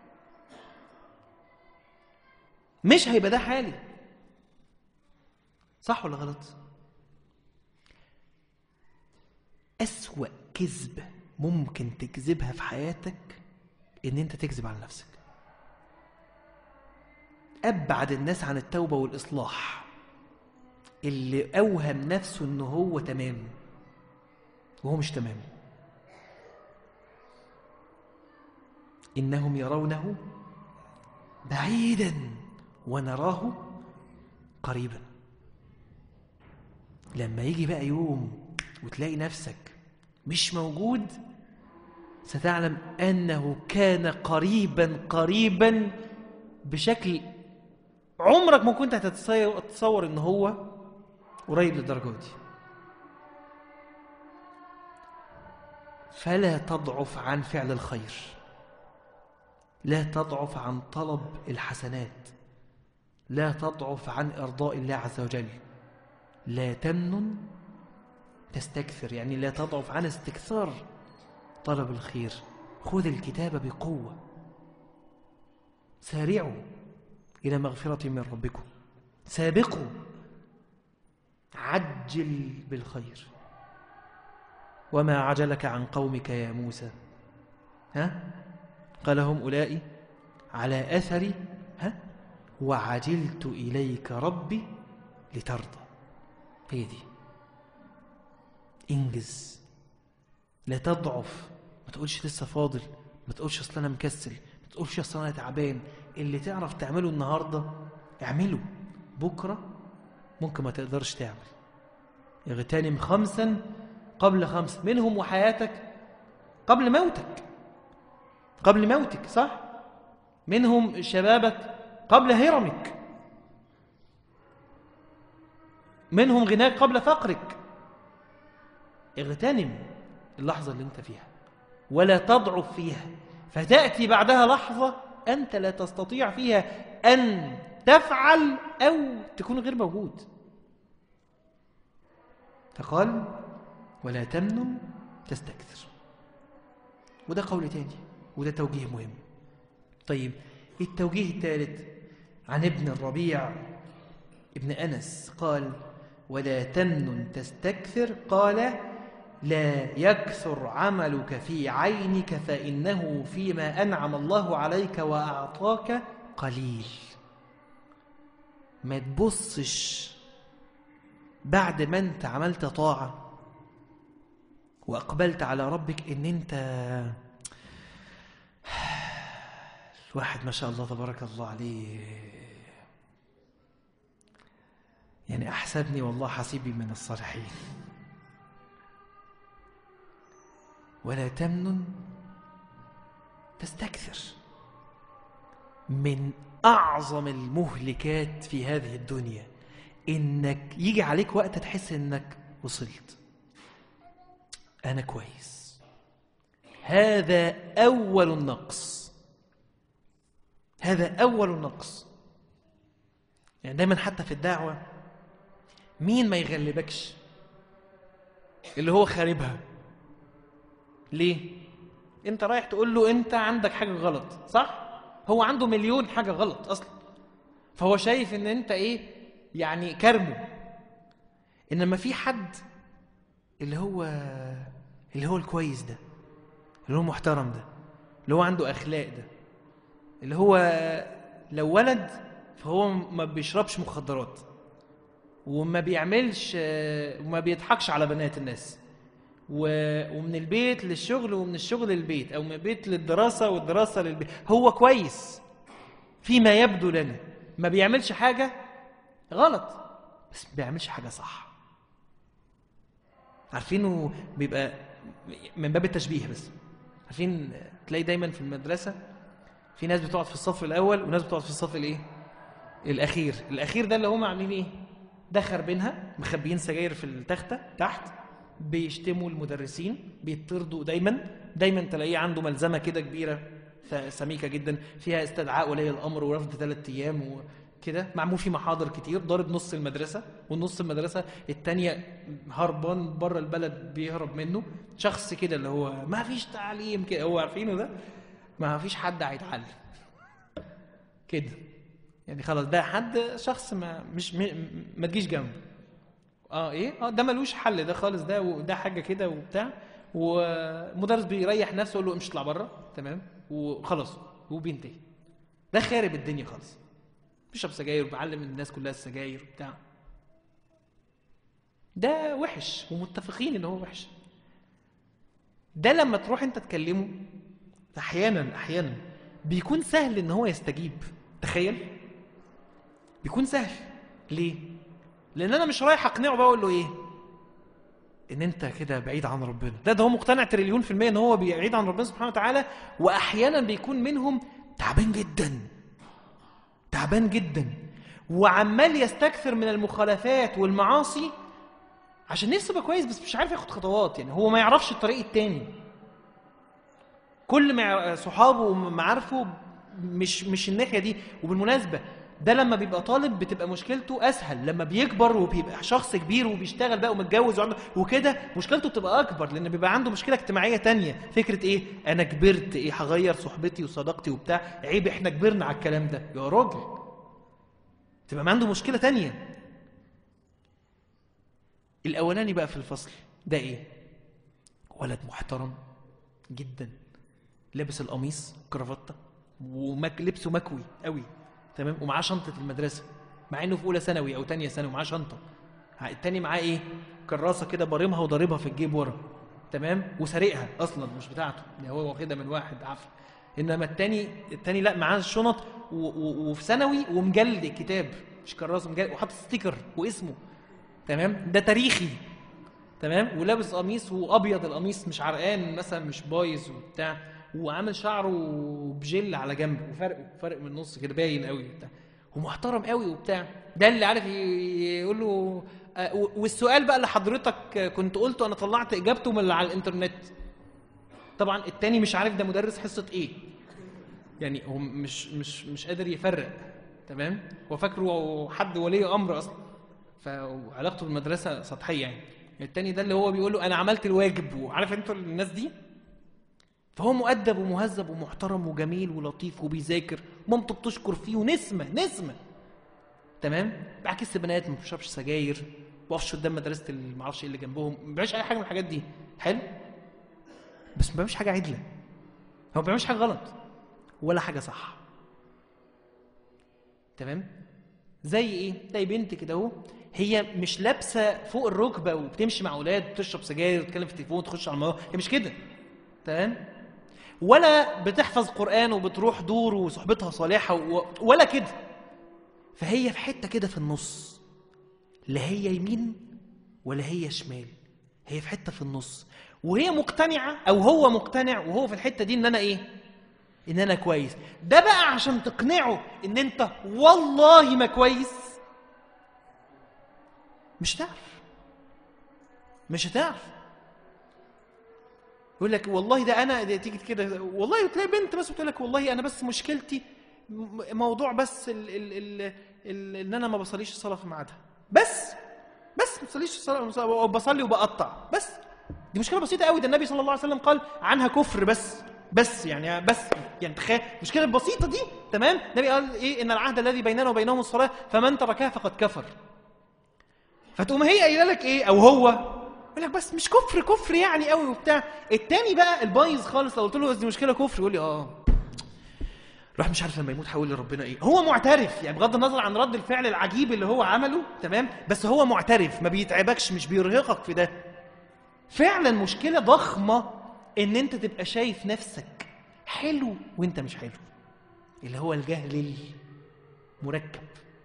مش هيبقى ده حالي صح ولا غلط أسوأ كذبة ممكن تكذبها في حياتك إن أنت تكذب على نفسك أبعد الناس عن التوبة والإصلاح اللي أوهم نفسه إنه هو تمام وهو مش تمام إنهم يرونه بعيدا ونراه قريبا لما يجي بقى يوم وتلاقي نفسك مش موجود ستعلم انه كان قريبا قريبا بشكل عمرك ما كنت هتتصور ان هو قريب للدرجه دي فلا تضعف عن فعل الخير لا تضعف عن طلب الحسنات لا تضعف عن ارضاء الله عز وجل لا تمنن تستكثر يعني لا تضعف عن استكثار طلب الخير خذ الكتاب بقوة سارعوا إلى مغفرة من ربكم سابقوا عجل بالخير وما عجلك عن قومك يا موسى ها قال هم أولئك على أثري ها وعجلت إليك ربي لترضى هي دي انجز لا تضعف ما تقولش لسه فاضل ما تقولش اصل انا مكسل ما تقولش اصل انا تعبان اللي تعرف تعمله النهارده اعمله بكره ممكن ما تقدرش تعمل اغتنم خمسا قبل خمس منهم وحياتك قبل موتك قبل موتك صح منهم شبابك قبل هرمك منهم غناك قبل فقرك اغتنم اللحظة اللي انت فيها ولا تضعف فيها فتأتي بعدها لحظة أنت لا تستطيع فيها أن تفعل أو تكون غير موجود فقال ولا تمنن تستكثر وده قول تاني وده توجيه مهم طيب التوجيه الثالث عن ابن الربيع ابن أنس قال ولا تمنن تستكثر قال لا يكثر عملك في عينك فإنه فيما أنعم الله عليك وأعطاك قليل ما تبصش بعد ما انت عملت طاعة وأقبلت على ربك إن أنت الواحد ما شاء الله تبارك الله عليه يعني أحسبني والله حسيبي من الصالحين ولا تمنن تستكثر من أعظم المهلكات في هذه الدنيا إنك يجي عليك وقت تحس إنك وصلت أنا كويس هذا أول النقص هذا أول النقص يعني دايما حتى في الدعوة مين ما يغلبكش اللي هو خاربها ليه انت رايح تقول له انت عندك حاجة غلط صح هو عنده مليون حاجة غلط اصلا فهو شايف ان انت ايه يعني كرمه انما في حد اللي هو اللي هو الكويس ده اللي هو المحترم ده اللي هو عنده اخلاق ده اللي هو لو ولد فهو ما بيشربش مخدرات وما بيعملش وما بيضحكش على بنات الناس و- ومن البيت للشغل ومن الشغل للبيت او من البيت للدراسه والدراسه للبيت هو كويس فيما يبدو لنا ما بيعملش حاجه غلط بس ما بيعملش حاجه صح عارفينه بيبقى من باب التشبيه بس عارفين تلاقي دايما في المدرسه في ناس بتقعد في الصف الاول وناس بتقعد في الصف الايه الاخير الاخير ده اللي هم عاملين ايه دخر بينها مخبيين سجاير في التخته تحت بيشتموا المدرسين بيطردوا دايما دايما تلاقيه عنده ملزمه كده كبيره ف- سميكه جدا فيها استدعاء ولي الامر ورفض ثلاث ايام وكده معمول فيه محاضر كتير ضارب نص المدرسه والنص المدرسه الثانيه هربان بره البلد بيهرب منه شخص كده اللي هو ما فيش تعليم كده هو عارفينه ده ما فيش حد هيتعلم كده يعني خلاص ده حد شخص ما مش م- ما تجيش جنبه اه ايه اه ده ملوش حل ده خالص ده وده حاجه كده وبتاع ومدرس بيريح نفسه يقول له امشي اطلع بره تمام وخلاص وبينتهي ده خارب الدنيا خالص بيشرب سجاير وبيعلم الناس كلها السجاير وبتاع ده وحش ومتفقين ان هو وحش ده لما تروح انت تكلمه احيانا احيانا بيكون سهل ان هو يستجيب تخيل بيكون سهل ليه لان انا مش رايح اقنعه بقى اقول له ايه ان انت كده بعيد عن ربنا ده ده هو مقتنع تريليون في المية ان هو بعيد عن ربنا سبحانه وتعالى واحيانا بيكون منهم تعبان جدا تعبان جدا وعمال يستكثر من المخالفات والمعاصي عشان نفسه يبقى كويس بس مش عارف ياخد خطوات يعني هو ما يعرفش الطريق التاني كل مع صحابه ومعارفه مش مش الناحيه دي وبالمناسبه ده لما بيبقى طالب بتبقى مشكلته اسهل لما بيكبر وبيبقى شخص كبير وبيشتغل بقى ومتجوز وعنده وكده مشكلته بتبقى اكبر لان بيبقى عنده مشكله اجتماعيه تانية فكره ايه انا كبرت ايه هغير صحبتي وصداقتي وبتاع عيب احنا كبرنا على الكلام ده يا راجل تبقى ما عنده مشكله تانية الاولاني بقى في الفصل ده ايه ولد محترم جدا لابس القميص كرافته ومك لبسه مكوي قوي تمام ومعاه شنطه المدرسه مع انه في اولى ثانوي او تانية ثانوي ومعاه شنطه التاني معاه ايه كراسه كده بارمها وضاربها في الجيب ورا تمام وسارقها اصلا مش بتاعته ده هو واخدها من واحد عفوا انما التاني التاني لا معاه الشنط و- و- وفي ثانوي ومجلد الكتاب مش كراسه مجلد وحاطط ستيكر واسمه تمام ده تاريخي تمام ولابس قميص وابيض القميص مش عرقان مثلا مش بايظ وبتاع وعامل شعره بجل على جنب وفرق فرق من النص كده باين قوي وبتاع ومحترم قوي وبتاع ده اللي عارف ي- يقول له آه، و- والسؤال بقى اللي حضرتك كنت قلته انا طلعت اجابته من اللي على الانترنت طبعا التاني مش عارف ده مدرس حصه ايه يعني هو مش مش مش قادر يفرق تمام هو فاكره حد ولي امر اصلا فعلاقته بالمدرسه سطحيه يعني التاني ده اللي هو بيقول له انا عملت الواجب وعارف انتوا الناس دي فهو مؤدب ومهذب ومحترم وجميل ولطيف وبيذاكر مامته بتشكر فيه ونسمه نسمه تمام بعكس بنات ما بيشربش سجاير بيقفش قدام مدرسه اللي معرفش ايه اللي جنبهم ما بيعملش اي حاجه من الحاجات دي حلو بس ما بيعملش حاجه عدله هو ما بيعملش حاجه غلط ولا حاجه صح تمام زي ايه زي بنت كده اهو هي مش لابسه فوق الركبه وبتمشي مع اولاد وتشرب سجاير وتتكلم في التليفون وتخش على الموضوع هي مش كده تمام ولا بتحفظ قران وبتروح دور وصحبتها صالحه و... ولا كده فهي في حته كده في النص لا هي يمين ولا هي شمال هي في حته في النص وهي مقتنعه او هو مقتنع وهو في الحته دي ان انا ايه ان انا كويس ده بقى عشان تقنعه ان انت والله ما كويس مش هتعرف مش هتعرف يقول لك والله ده انا ده تيجي كده والله تلاقي بنت بس بتقول لك والله انا بس مشكلتي م- موضوع بس ال ال ال ال ان انا ما بصليش الصلاه في ميعادها بس بس ما بصليش الصلاه بصلي وبقطع بس دي مشكله بسيطه قوي ده النبي صلى الله عليه وسلم قال عنها كفر بس بس يعني بس يعني تخيل المشكله البسيطه دي تمام النبي قال ايه ان العهد الذي بيننا وبينهم الصلاه فمن تركها فقد كفر فتقوم هي قايله لك ايه او هو يقول لك بس مش كفر كفر يعني قوي وبتاع التاني بقى البايظ خالص لو قلت له بس دي مشكله كفر يقول لي اه راح مش عارف لما يموت هيقول لربنا ايه هو معترف يعني بغض النظر عن رد الفعل العجيب اللي هو عمله تمام بس هو معترف ما بيتعبكش مش بيرهقك في ده فعلا مشكله ضخمه ان انت تبقى شايف نفسك حلو وانت مش حلو اللي هو الجهل المركب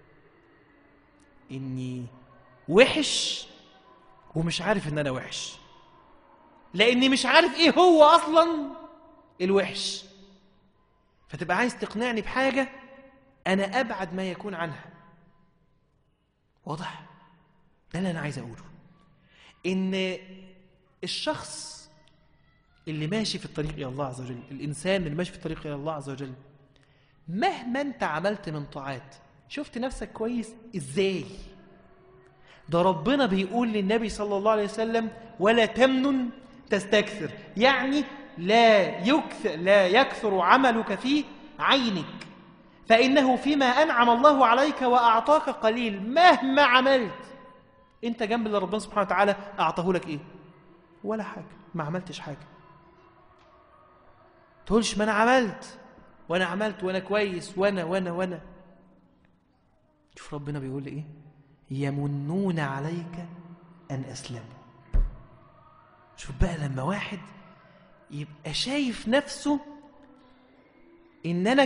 اني وحش ومش عارف ان انا وحش لاني مش عارف ايه هو اصلا الوحش فتبقى عايز تقنعني بحاجه انا ابعد ما يكون عنها واضح ده اللي انا عايز اقوله ان الشخص اللي ماشي في الطريق الى الله عز وجل الانسان اللي ماشي في الطريق الى الله عز وجل مهما انت عملت من طاعات شفت نفسك كويس ازاي ده ربنا بيقول للنبي صلى الله عليه وسلم ولا تمنن تستكثر يعني لا يكثر لا يكثر عملك في عينك فإنه فيما أنعم الله عليك وأعطاك قليل مهما عملت أنت جنب اللي ربنا سبحانه وتعالى أعطاه لك إيه؟ ولا حاجة ما عملتش حاجة تقولش ما أنا عملت وأنا عملت وأنا كويس وأنا وأنا وأنا شوف ربنا بيقول إيه؟ يمنون عليك أن أسلموا شوف بقى لما واحد يبقى شايف نفسه إن أنا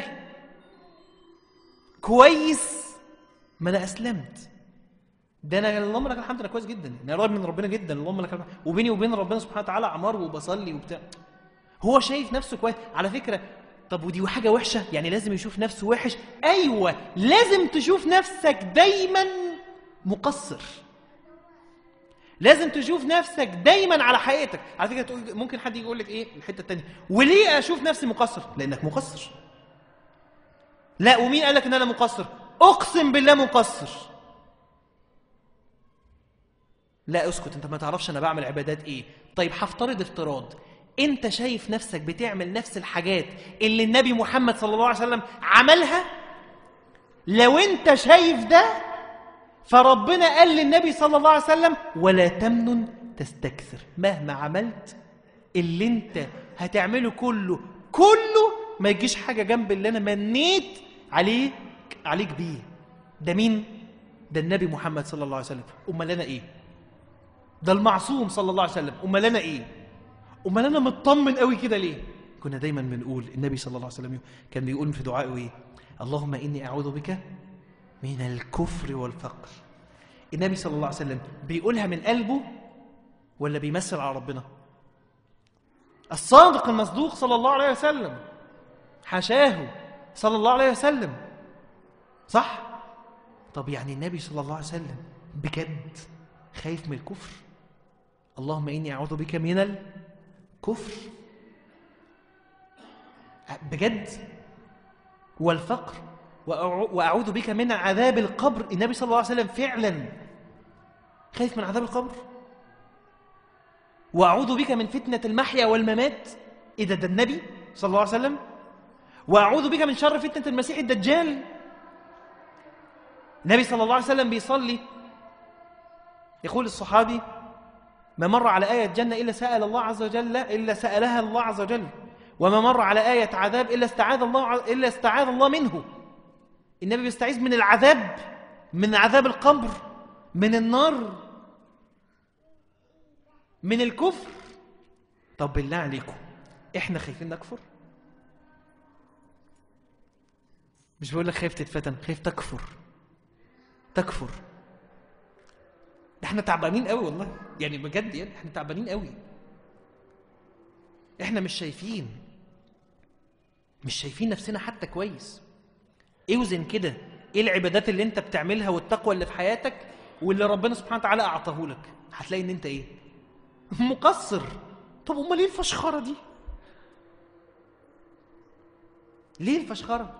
كويس ما أنا أسلمت ده أنا اللهم لك الحمد أنا كويس جدا أنا قريب من ربنا جدا اللهم لك الحمد وبيني وبين ربنا سبحانه وتعالى عمار وبصلي وبتاع هو شايف نفسه كويس على فكرة طب ودي حاجة وحشة يعني لازم يشوف نفسه وحش أيوة لازم تشوف نفسك دايما مقصر لازم تشوف نفسك دايما على حقيقتك على فكره تقول ممكن حد يقول لك ايه الحته الثانيه وليه اشوف نفسي مقصر لانك مقصر لا ومين قال لك ان انا مقصر اقسم بالله مقصر لا اسكت انت ما تعرفش انا بعمل عبادات ايه طيب هفترض افتراض انت شايف نفسك بتعمل نفس الحاجات اللي النبي محمد صلى الله عليه وسلم عملها لو انت شايف ده فربنا قال للنبي صلى الله عليه وسلم ولا تمنن تستكثر مهما عملت اللي انت هتعمله كله كله ما يجيش حاجة جنب اللي انا منيت عليك عليك بيه ده مين؟ ده النبي محمد صلى الله عليه وسلم امال انا ايه؟ ده المعصوم صلى الله عليه وسلم امال انا ايه؟ امال انا مطمن قوي كده ليه؟ كنا دايما بنقول النبي صلى الله عليه وسلم كان بيقول في دعائه ايه؟ اللهم اني اعوذ بك من الكفر والفقر النبي صلى الله عليه وسلم بيقولها من قلبه ولا بيمثل على ربنا الصادق المصدوق صلى الله عليه وسلم حاشاه صلى الله عليه وسلم صح طب يعني النبي صلى الله عليه وسلم بجد خايف من الكفر اللهم اني اعوذ بك من الكفر بجد والفقر واعوذ بك من عذاب القبر النبي صلى الله عليه وسلم فعلا خايف من عذاب القبر واعوذ بك من فتنه المحيا والممات اذا ده النبي صلى الله عليه وسلم واعوذ بك من شر فتنه المسيح الدجال النبي صلى الله عليه وسلم بيصلي يقول الصحابي ما مر على آية جنة إلا سأل الله عز وجل إلا سألها الله عز وجل وما مر على آية عذاب إلا استعاذ الله إلا استعاذ الله منه النبي بيستعيذ من العذاب من عذاب القبر من النار من الكفر طب بالله عليكم احنا خايفين نكفر مش بقول لك خايف تتفتن خايف تكفر تكفر احنا تعبانين قوي والله يعني بجد يعني احنا تعبانين قوي احنا مش شايفين مش شايفين نفسنا حتى كويس اوزن كده ايه العبادات اللي انت بتعملها والتقوى اللي في حياتك واللي ربنا سبحانه وتعالى اعطاه لك هتلاقي ان انت ايه مقصر طب امال ليه الفشخره دي ليه الفشخره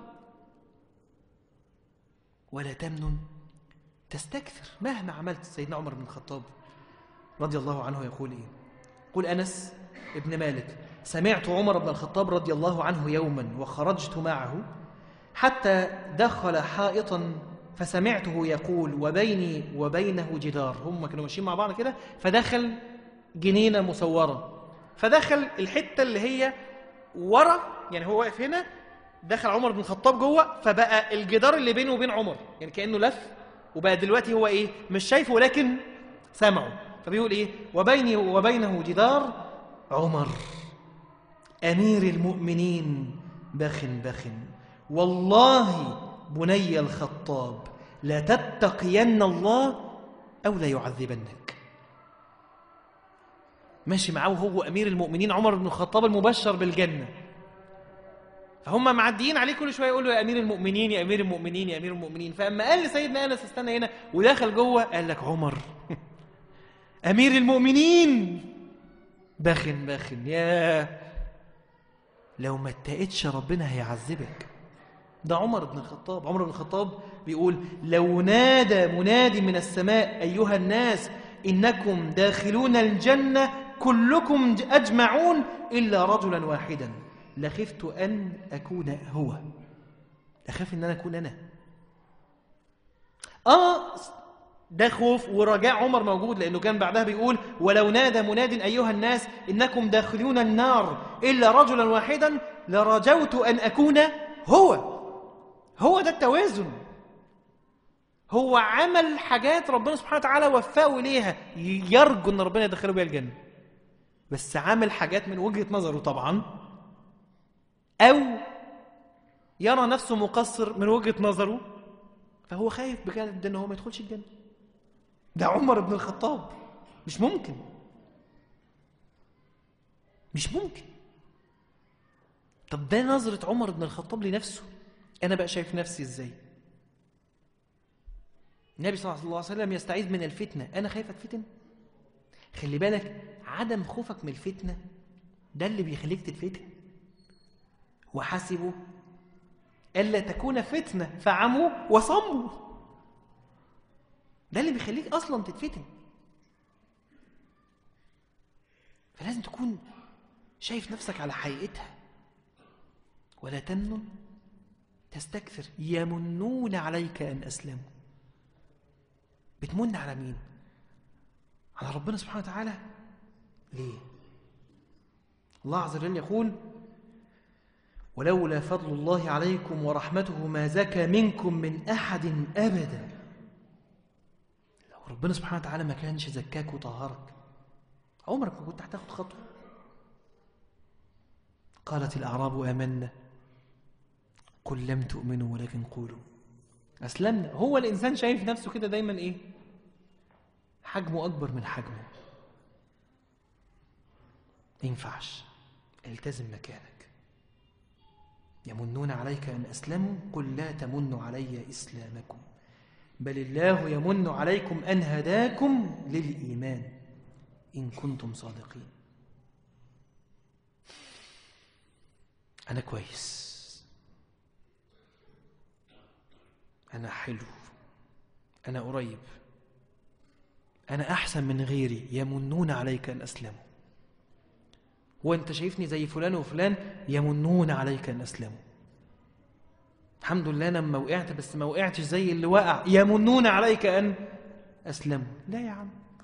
ولا تمنن تستكثر مهما عملت سيدنا عمر بن الخطاب رضي الله عنه يقول ايه قل انس ابن مالك سمعت عمر بن الخطاب رضي الله عنه يوما وخرجت معه حتى دخل حائطا فسمعته يقول وبيني وبينه جدار هم كانوا ماشيين مع بعض كده فدخل جنينه مصوره فدخل الحته اللي هي ورا يعني هو واقف هنا دخل عمر بن الخطاب جوه فبقى الجدار اللي بينه وبين عمر يعني كانه لف وبقى دلوقتي هو ايه مش شايفه ولكن سمعه فبيقول ايه وبيني وبينه جدار عمر امير المؤمنين بخ بخ والله بني الخطاب لا تتقين الله او لا يعذبنك ماشي معاه وهو امير المؤمنين عمر بن الخطاب المبشر بالجنه فهم معديين عليه كل شويه يقولوا يا امير المؤمنين يا امير المؤمنين يا امير المؤمنين فاما قال لسيدنا انس استنى هنا ودخل جوه قال لك عمر امير المؤمنين بخن بخن يا لو ما اتقتش ربنا هيعذبك ده عمر بن الخطاب عمر بن الخطاب بيقول لو نادى منادي من السماء ايها الناس انكم داخلون الجنه كلكم اجمعون الا رجلا واحدا لخفت أن أكون هو أخاف أن أنا أكون أنا آه ده خوف ورجاء عمر موجود لأنه كان بعدها بيقول ولو نادى مناد أيها الناس إنكم داخلون النار إلا رجلا واحدا لرجوت أن أكون هو هو ده التوازن هو عمل حاجات ربنا سبحانه وتعالى وفقه إليها يرجو أن ربنا يدخله بيها الجنة بس عمل حاجات من وجهة نظره طبعا أو يرى نفسه مقصر من وجهة نظره فهو خايف بجد ان هو ما يدخلش الجنة ده عمر بن الخطاب مش ممكن مش ممكن طب ده نظرة عمر بن الخطاب لنفسه أنا بقى شايف نفسي إزاي النبي صلى الله عليه وسلم يستعيذ من الفتنة أنا خايف أتفتن خلي بالك عدم خوفك من الفتنة ده اللي بيخليك تتفتن وحسبوا ألا تكون فتنة فعموا وصموا ده اللي بيخليك أصلا تتفتن فلازم تكون شايف نفسك على حقيقتها ولا تمنن تستكثر يمنون عليك أن أسلموا بتمن على مين؟ على ربنا سبحانه وتعالى ليه؟ الله عز وجل يقول ولولا فضل الله عليكم ورحمته ما زكى منكم من أحد أبدا لو ربنا سبحانه وتعالى ما كانش زكاك وطهرك عمرك ما كنت هتاخد خطوة قالت الأعراب آمنا قل لم تؤمنوا ولكن قولوا أسلمنا هو الإنسان شايف نفسه كده دايما إيه حجمه أكبر من حجمه ما ينفعش التزم مكانك يمنون عليك أن أسلموا قل لا تمنوا علي إسلامكم بل الله يمن عليكم أن هداكم للإيمان إن كنتم صادقين أنا كويس أنا حلو أنا قريب أنا أحسن من غيري يمنون عليك أن أسلموا وأنت شايفني زي فلان وفلان يمنون عليك أن أسلموا الحمد لله أنا لما وقعت بس ما وقعتش زي اللي وقع يمنون عليك أن أسلموا لا يا عم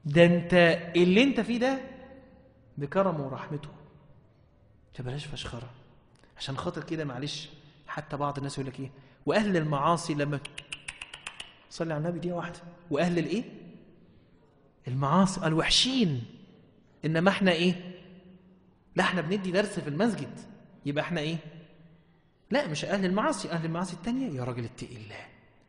ده انت اللي انت فيه ده بكرمه ورحمته فبلاش فشخره عشان خاطر كده معلش حتى بعض الناس يقول لك ايه واهل المعاصي لما صلي على النبي دي واحده واهل الايه المعاصي الوحشين انما احنا ايه لا احنا بندي درس في المسجد يبقى احنا ايه لا مش اهل المعاصي اهل المعاصي التانية يا راجل اتقي الله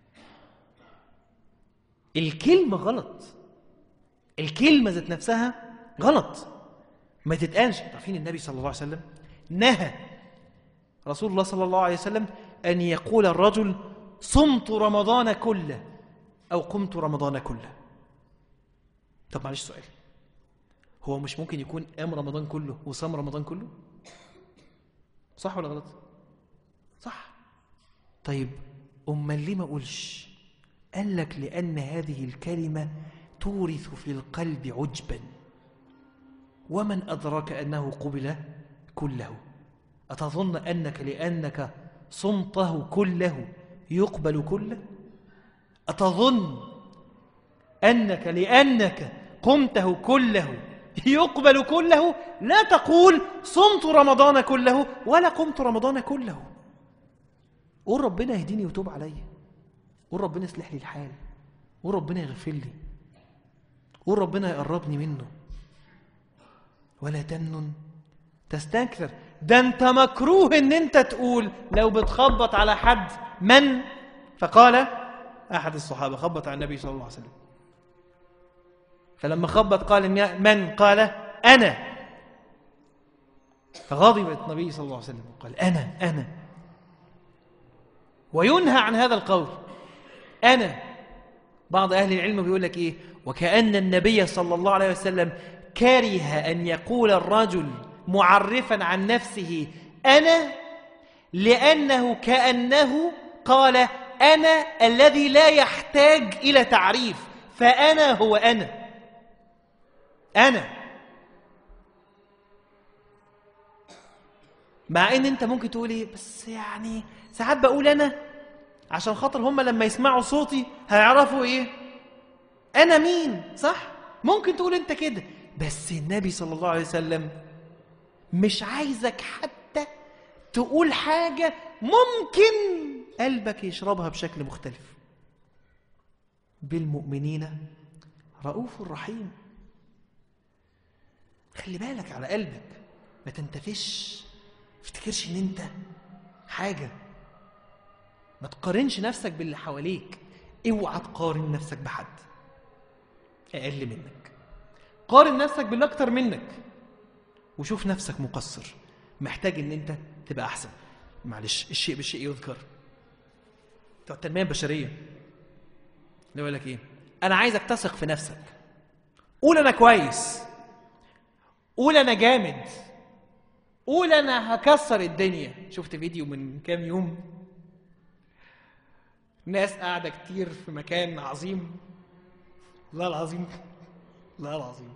الكلمة غلط الكلمة ذات نفسها غلط ما تتقالش عارفين النبي صلى الله عليه وسلم نهى رسول الله صلى الله عليه وسلم أن يقول الرجل صمت رمضان كله أو قمت رمضان كله طب معلش سؤال هو مش ممكن يكون قام رمضان كله وصام رمضان كله صح ولا غلط صح طيب أمال ليه ما أقولش قال لك لأن هذه الكلمة تورث في القلب عجبا ومن أدرك أنه قبل كله أتظن أنك لأنك صمته كله يقبل كله أتظن أنك لأنك قمته كله يقبل كله لا تقول صمت رمضان كله ولا قمت رمضان كله قول ربنا يهديني وتوب عليا قول ربنا يصلح لي الحال قول ربنا يغفر لي قول ربنا يقربني منه ولا تمنن تستكثر ده انت مكروه ان انت تقول لو بتخبط على حد من فقال احد الصحابه خبط على النبي صلى الله عليه وسلم فلما خبط قال من قال انا فغضب النبي صلى الله عليه وسلم قال انا انا وينهى عن هذا القول انا بعض اهل العلم بيقول لك ايه وكان النبي صلى الله عليه وسلم كره ان يقول الرجل معرفا عن نفسه انا لانه كانه قال انا الذي لا يحتاج الى تعريف فانا هو انا انا مع ان انت ممكن تقول ايه بس يعني ساعات بقول انا عشان خاطر هم لما يسمعوا صوتي هيعرفوا ايه انا مين صح ممكن تقول انت كده بس النبي صلى الله عليه وسلم مش عايزك حتى تقول حاجة ممكن قلبك يشربها بشكل مختلف بالمؤمنين رؤوف رحيم خلي بالك على قلبك ما تنتفش افتكرش ان انت حاجة ما تقارنش نفسك باللي حواليك اوعى تقارن نفسك بحد اقل منك قارن نفسك باللي اكتر منك وشوف نفسك مقصر محتاج ان انت تبقى احسن معلش الشيء بالشيء يذكر بتوع التنميه البشريه اللي يقول لك ايه انا عايزك تثق في نفسك قول انا كويس قول انا جامد قول انا هكسر الدنيا شفت فيديو من كام يوم ناس قاعده كتير في مكان عظيم لا العظيم لا العظيم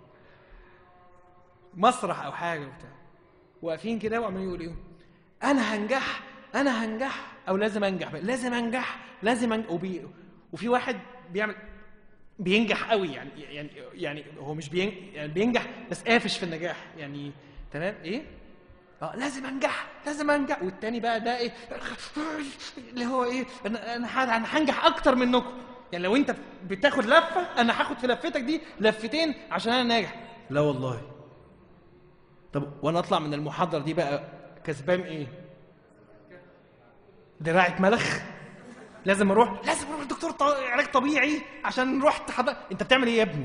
مسرح او حاجه وبتاع واقفين كده وعمالين يقولوا ايه انا هنجح انا هنجح او لازم انجح لازم انجح لازم انجح وبي... وفي واحد بيعمل بينجح قوي يعني يعني يعني هو مش بين... يعني بينجح بس قافش في النجاح يعني تمام ايه اه لازم انجح لازم انجح والتاني بقى ده ايه اللي هو ايه انا انا انا هنجح اكتر منكم يعني لو انت بتاخد لفه انا هاخد في لفتك دي لفتين عشان انا ناجح لا والله طب وانا اطلع من المحاضره دي بقى كسبان ايه دراعة ملخ لازم اروح لازم اروح لدكتور ط- علاج طبيعي عشان رحت حضر انت بتعمل ايه يا ابني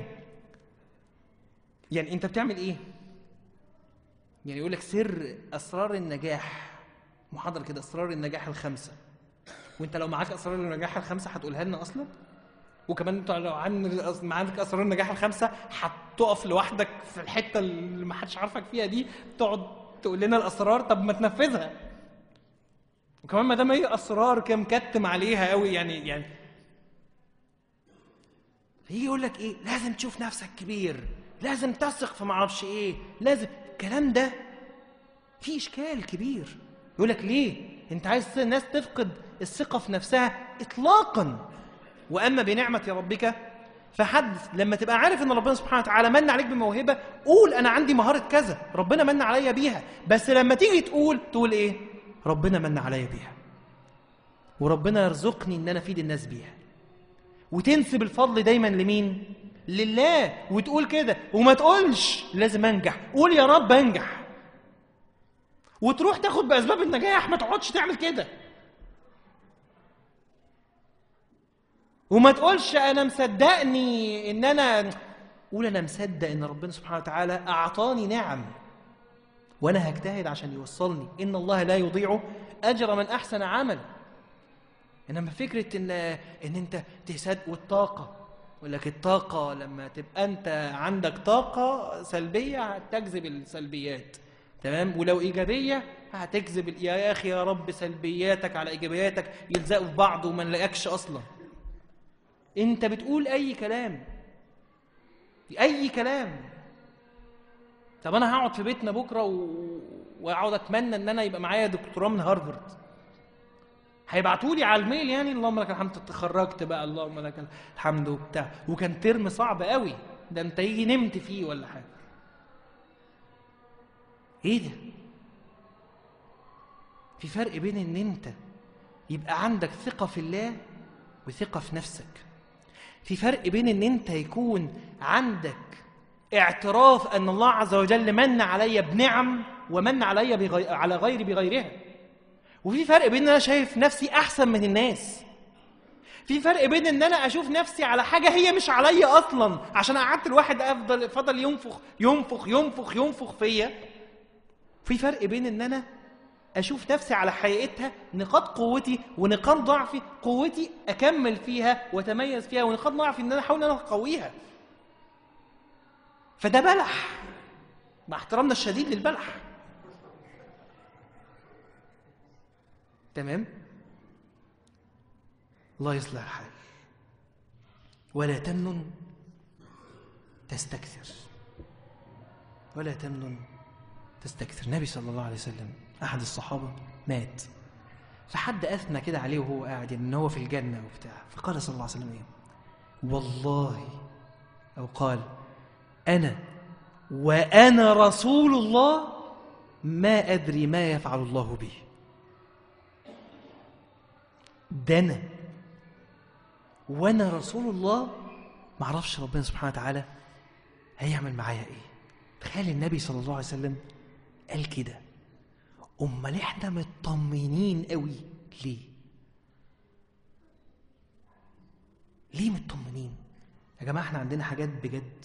يعني انت بتعمل ايه يعني يقول لك سر اسرار النجاح محاضره كده اسرار النجاح الخمسه وانت لو معاك اسرار النجاح الخمسه هتقولها لنا اصلا وكمان انت لو عن معاك اسرار النجاح الخمسه هتقف لوحدك في الحته اللي ما حدش عارفك فيها دي تقعد تقول لنا الاسرار طب ما تنفذها وكمان ما دام هي اسرار كده مكتم عليها قوي يعني يعني فيجي يقول لك ايه لازم تشوف نفسك كبير لازم تثق في معرفش ايه لازم الكلام ده فيه اشكال كبير يقول لك ليه انت عايز الناس تفقد الثقه في نفسها اطلاقا واما بنعمه ربك فحد لما تبقى عارف ان ربنا سبحانه وتعالى من عليك بموهبه قول انا عندي مهاره كذا ربنا من عليا بيها بس لما تيجي تقول تقول ايه ربنا من عليا بيها وربنا يرزقني ان انا افيد الناس بيها وتنسب الفضل دايما لمين لله وتقول كده وما تقولش لازم انجح قول يا رب انجح وتروح تاخد باسباب النجاح ما تقعدش تعمل كده وما تقولش انا مصدقني ان انا قول انا مصدق ان ربنا سبحانه وتعالى اعطاني نعم وانا هجتهد عشان يوصلني ان الله لا يضيع اجر من احسن عمل انما فكره ان ان انت تصدق والطاقه يقول لك الطاقه لما تبقى انت عندك طاقه سلبيه هتجذب السلبيات تمام ولو ايجابيه هتجذب يا اخي يا رب سلبياتك على ايجابياتك يلزقوا في بعض وما نلاقيكش اصلا انت بتقول اي كلام اي كلام طب انا هقعد في بيتنا بكره و... واقعد اتمنى ان انا يبقى معايا دكتوراه من هارفارد هيبعتوا لي على الميل يعني اللهم لك الحمد اتخرجت بقى اللهم لك الحمد وبتاع وكان ترم صعب قوي ده انت يجي نمت فيه ولا حاجه ايه ده في فرق بين ان انت يبقى عندك ثقه في الله وثقه في نفسك في فرق بين ان انت يكون عندك اعتراف ان الله عز وجل من علي بنعم ومن علي بغي... على غيري بغيرها وفي فرق بين ان انا شايف نفسي احسن من الناس في فرق بين ان انا اشوف نفسي على حاجه هي مش عليا اصلا عشان قعدت الواحد افضل فضل ينفخ ينفخ ينفخ ينفخ فيا في فرق بين ان انا اشوف نفسي على حقيقتها نقاط قوتي ونقاط ضعفي قوتي اكمل فيها واتميز فيها ونقاط ضعفي ان انا احاول ان انا اقويها فده بلح مع احترامنا الشديد للبلح تمام الله يصلح الحال ولا تمنن تستكثر ولا تمنن تستكثر النبي صلى الله عليه وسلم احد الصحابه مات فحد اثنى كده عليه وهو قاعد ان هو في الجنه وبتاع فقال صلى الله عليه وسلم ايه والله او قال انا وانا رسول الله ما ادري ما يفعل الله به ده انا وانا رسول الله ما اعرفش ربنا سبحانه وتعالى هيعمل معايا ايه تخيل النبي صلى الله عليه وسلم قال كده امال احنا مطمنين قوي ليه ليه مطمنين يا جماعه احنا عندنا حاجات بجد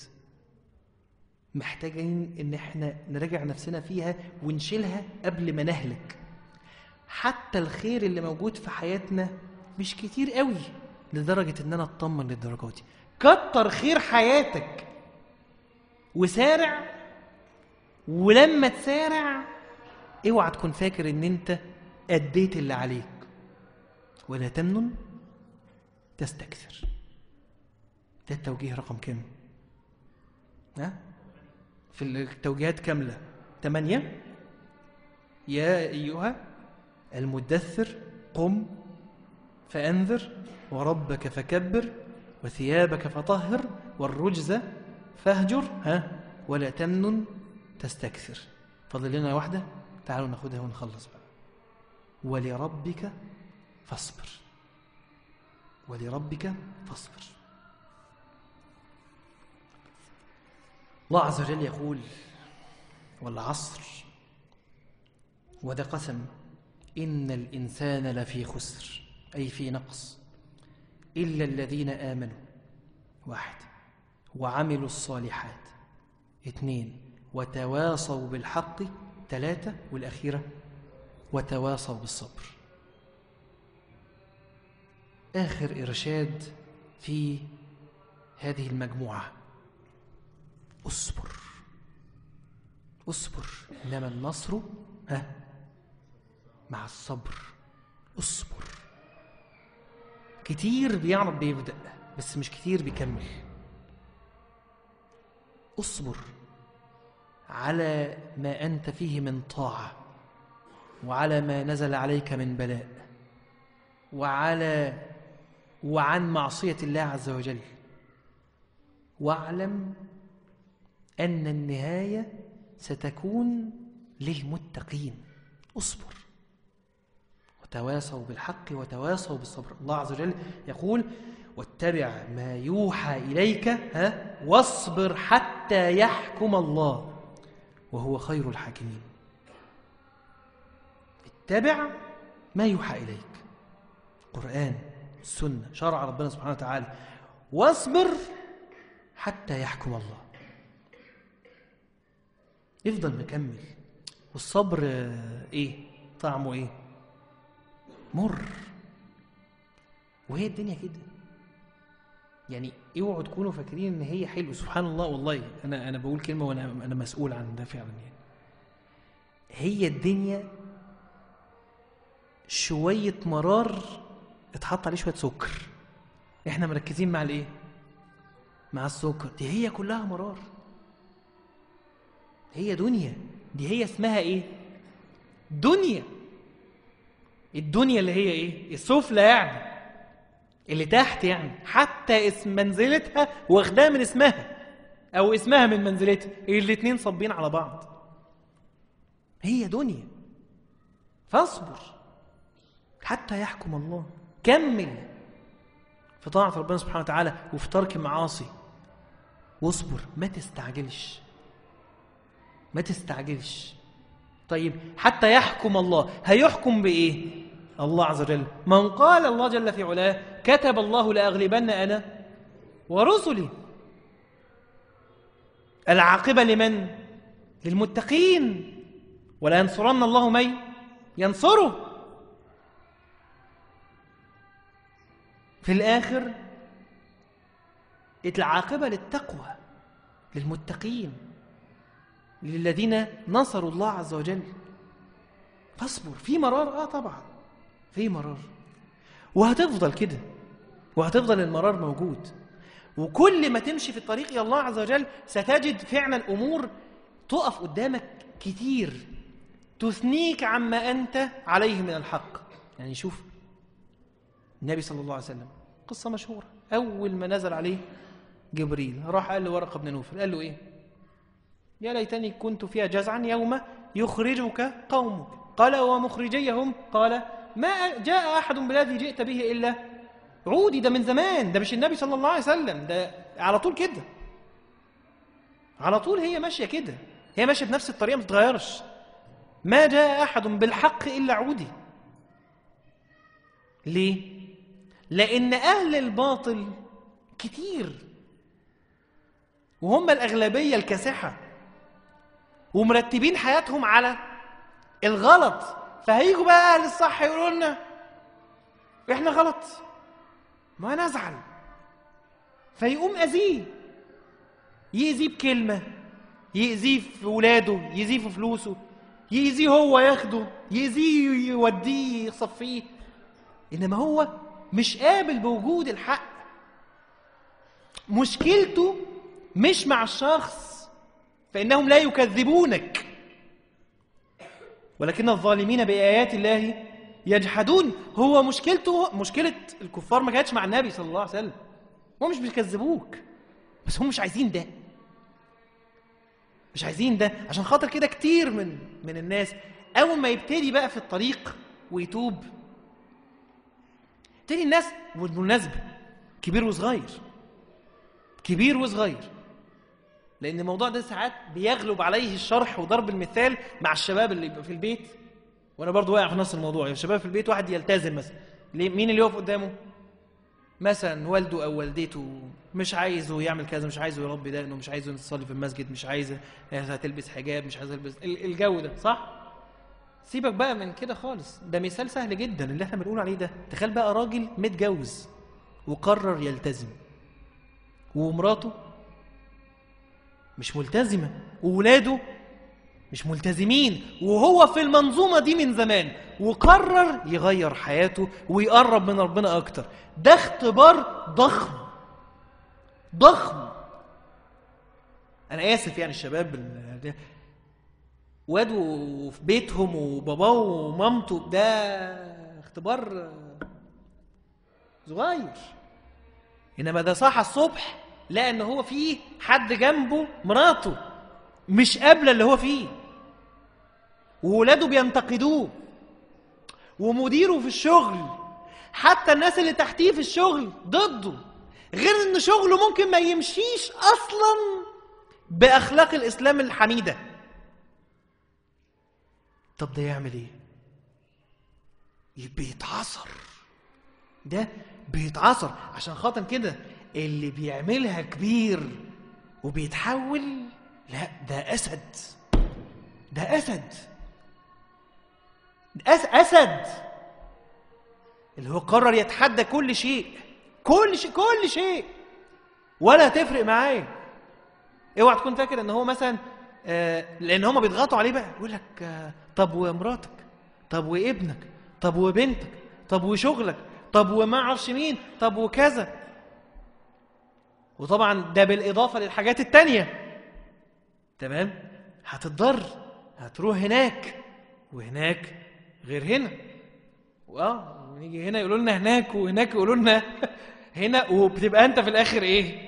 محتاجين ان احنا نراجع نفسنا فيها ونشيلها قبل ما نهلك حتى الخير اللي موجود في حياتنا مش كتير قوي لدرجه ان انا اطمن للدرجه دي كتر خير حياتك وسارع ولما تسارع اوعى تكون فاكر ان انت اديت اللي عليك ولا تمنن تستكثر ده التوجيه رقم كام ها في التوجيهات كاملة ثمانية يا أيها المدثر قم فأنذر وربك فكبر وثيابك فطهر والرجز فاهجر ها ولا تمنن تستكثر فضل لنا واحدة تعالوا ناخدها ونخلص بقى ولربك فاصبر ولربك فاصبر الله عز وجل يقول والعصر وده قسم إن الإنسان لفي خسر أي في نقص إلا الذين آمنوا واحد وعملوا الصالحات اثنين وتواصوا بالحق ثلاثة والأخيرة وتواصوا بالصبر آخر إرشاد في هذه المجموعة اصبر اصبر إنما النصر ها مع الصبر اصبر كتير بيعرف بيبدأ بس مش كتير بيكمل اصبر على ما أنت فيه من طاعة وعلى ما نزل عليك من بلاء وعلى وعن معصية الله عز وجل واعلم أن النهاية ستكون للمتقين اصبر وتواصوا بالحق وتواصوا بالصبر الله عز وجل يقول واتبع ما يوحى إليك ها واصبر حتى يحكم الله وهو خير الحاكمين اتبع ما يوحى إليك قرآن السنة شرع ربنا سبحانه وتعالى واصبر حتى يحكم الله افضل مكمل والصبر آه، ايه طعمه ايه مر وهي الدنيا كده يعني اوعوا تكونوا فاكرين ان هي حلو سبحان الله والله انا انا بقول كلمه وانا انا مسؤول عن ده فعلا يعني هي الدنيا شويه مرار اتحط عليه شويه سكر احنا مركزين مع الايه مع السكر دي هي كلها مرار هي دنيا دي هي اسمها ايه دنيا الدنيا اللي هي ايه السفلى يعني اللي تحت يعني حتى اسم منزلتها واخداها من اسمها او اسمها من منزلتها الاتنين صابين على بعض هي دنيا فاصبر حتى يحكم الله كمل في طاعة ربنا سبحانه وتعالى وفي ترك المعاصي واصبر ما تستعجلش ما تستعجلش طيب حتى يحكم الله هيحكم بإيه الله عز وجل من قال الله جل في علاه كتب الله لأغلبن أنا ورسلي العاقبة لمن للمتقين ولا ينصرن الله من ينصره في الآخر العاقبة للتقوى للمتقين للذين نصروا الله عز وجل فاصبر في مرار اه طبعا في مرار وهتفضل كده وهتفضل المرار موجود وكل ما تمشي في الطريق الى الله عز وجل ستجد فعلا امور تقف قدامك كتير تثنيك عما انت عليه من الحق يعني شوف النبي صلى الله عليه وسلم قصه مشهوره اول ما نزل عليه جبريل راح قال لورقه بن نوفل قال له ايه يا ليتني كنت فيها جزعا يوم يخرجك قومك قال ومخرجيهم قال ما جاء أحد بالذي جئت به إلا عودي ده من زمان ده مش النبي صلى الله عليه وسلم ده على طول كده على طول هي ماشية كده هي ماشية بنفس الطريقة ما بتتغيرش ما جاء أحد بالحق إلا عودي ليه؟ لأن أهل الباطل كتير وهم الأغلبية الكاسحة ومرتبين حياتهم على الغلط فهيجوا بقى اهل الصح يقولوا لنا احنا غلط ما نزعل فيقوم اذيه يأذيه بكلمه يأذيه في ولاده يأذيه في فلوسه يأذيه هو ياخده يأذيه يوديه يصفيه انما هو مش قابل بوجود الحق مشكلته مش مع الشخص فإنهم لا يكذبونك ولكن الظالمين بآيات الله يجحدون هو مشكلته مشكلة الكفار ما كانتش مع النبي صلى الله عليه وسلم هم مش بيكذبوك بس هم مش عايزين ده مش عايزين ده عشان خاطر كده كتير من من الناس أول ما يبتدي بقى في الطريق ويتوب تاني الناس بالمناسبة كبير وصغير كبير وصغير لأن الموضوع ده ساعات بيغلب عليه الشرح وضرب المثال مع الشباب اللي يبقى في البيت وأنا برضو واقع في نفس الموضوع يعني الشباب في البيت واحد يلتزم مثلا ليه- مين اللي يقف قدامه؟ مثلا والده أو والدته مش عايزه يعمل كذا مش عايزه يربي دقنه مش عايزه يصلي في المسجد مش عايزه تلبس حجاب مش عايزه تلبس ال- الجو ده صح؟ سيبك بقى من كده خالص ده مثال سهل جدا اللي احنا بنقول عليه ده تخيل بقى راجل متجوز وقرر يلتزم ومراته مش ملتزمة وولاده مش ملتزمين وهو في المنظومة دي من زمان وقرر يغير حياته ويقرب من ربنا أكتر ده اختبار ضخم ضخم أنا آسف يعني الشباب ال- ده واد وفي بيتهم وباباه ومامته ده اختبار صغير انما ده صحى الصبح لقى ان هو فيه حد جنبه مراته مش قابله اللي هو فيه وولاده بينتقدوه ومديره في الشغل حتى الناس اللي تحتيه في الشغل ضده غير ان شغله ممكن ما يمشيش اصلا باخلاق الاسلام الحميده طب ده يعمل ايه بيتعصر ده بيتعصر عشان خاطر كده اللي بيعملها كبير وبيتحول لا ده اسد ده اسد أس اسد اللي هو قرر يتحدى كل شيء كل شيء كل شيء ولا تفرق معاه اوعى تكون فاكر ان هو مثلا آه لان هم بيضغطوا عليه بقى يقول لك آه طب ومراتك طب وابنك طب وبنتك طب وشغلك طب وما اعرفش مين طب وكذا وطبعا ده بالاضافه للحاجات التانية تمام هتضطر هتروح هناك وهناك غير هنا واه ونيجي هنا يقولوا لنا هناك وهناك يقولوا لنا هنا وبتبقى انت في الاخر ايه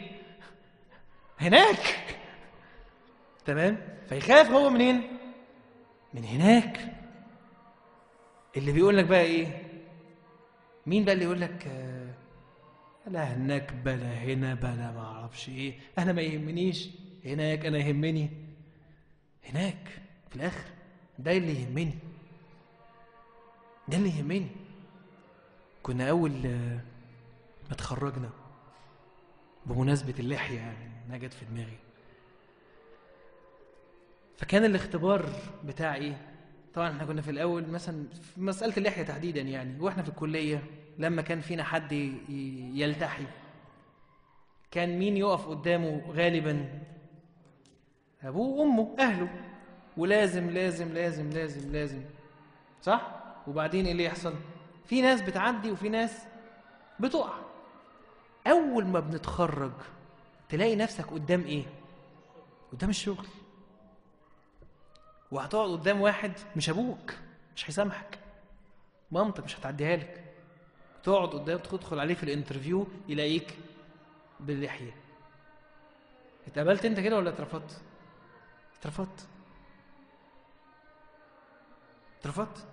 هناك تمام فيخاف هو منين من هناك اللي بيقول لك بقى ايه مين بقى اللي يقول لك آه، لا هناك بلا هنا بلا ما اعرفش ايه انا ما يهمنيش هناك انا يهمني هناك في الاخر ده اللي يهمني ده اللي يهمني كنا اول آه، ما اتخرجنا بمناسبة اللحية يعني انها جت في دماغي فكان الاختبار بتاع ايه طبعا احنا كنا في الاول مثلا في مساله اللحيه تحديدا يعني واحنا في الكليه لما كان فينا حد ي- ي- يلتحي كان مين يقف قدامه غالبا ابوه وامه اهله ولازم لازم لازم لازم لازم صح وبعدين ايه اللي يحصل في ناس بتعدي وفي ناس بتقع اول ما بنتخرج تلاقي نفسك قدام ايه قدام الشغل وهتقعد قدام واحد مش ابوك مش هيسامحك مامتك مش هتعديها لك تقعد قدام تدخل عليه في الانترفيو يلاقيك باللحيه اتقبلت انت كده ولا اترفضت اترفضت اترفضت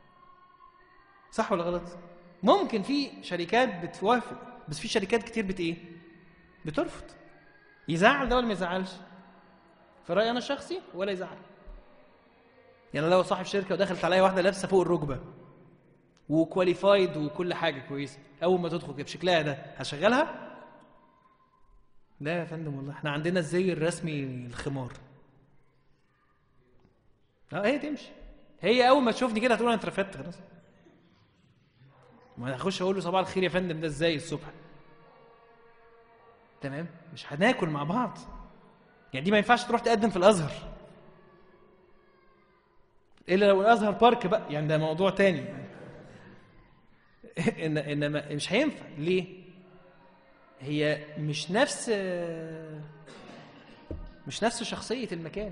صح ولا غلط ممكن في شركات بتوافق بس في شركات كتير بت ايه بترفض يزعل ده ولا ما يزعلش في رايي انا الشخصي ولا يزعل يعني لو صاحب شركه ودخلت عليا واحده لابسه فوق الركبه وكواليفايد وكل حاجه كويسه اول ما تدخل كده بشكلها ده هشغلها لا يا فندم والله احنا عندنا الزي الرسمي الخمار اه هي تمشي هي اول ما تشوفني كده هتقول انا اترفدت خلاص ما انا اخش اقول له صباح الخير يا فندم ده ازاي الصبح تمام مش هناكل مع بعض يعني دي ما ينفعش تروح تقدم في الازهر الا لو الازهر بارك بقى يعني ده موضوع تاني ان انما مش هينفع ليه هي مش نفس مش نفس شخصيه المكان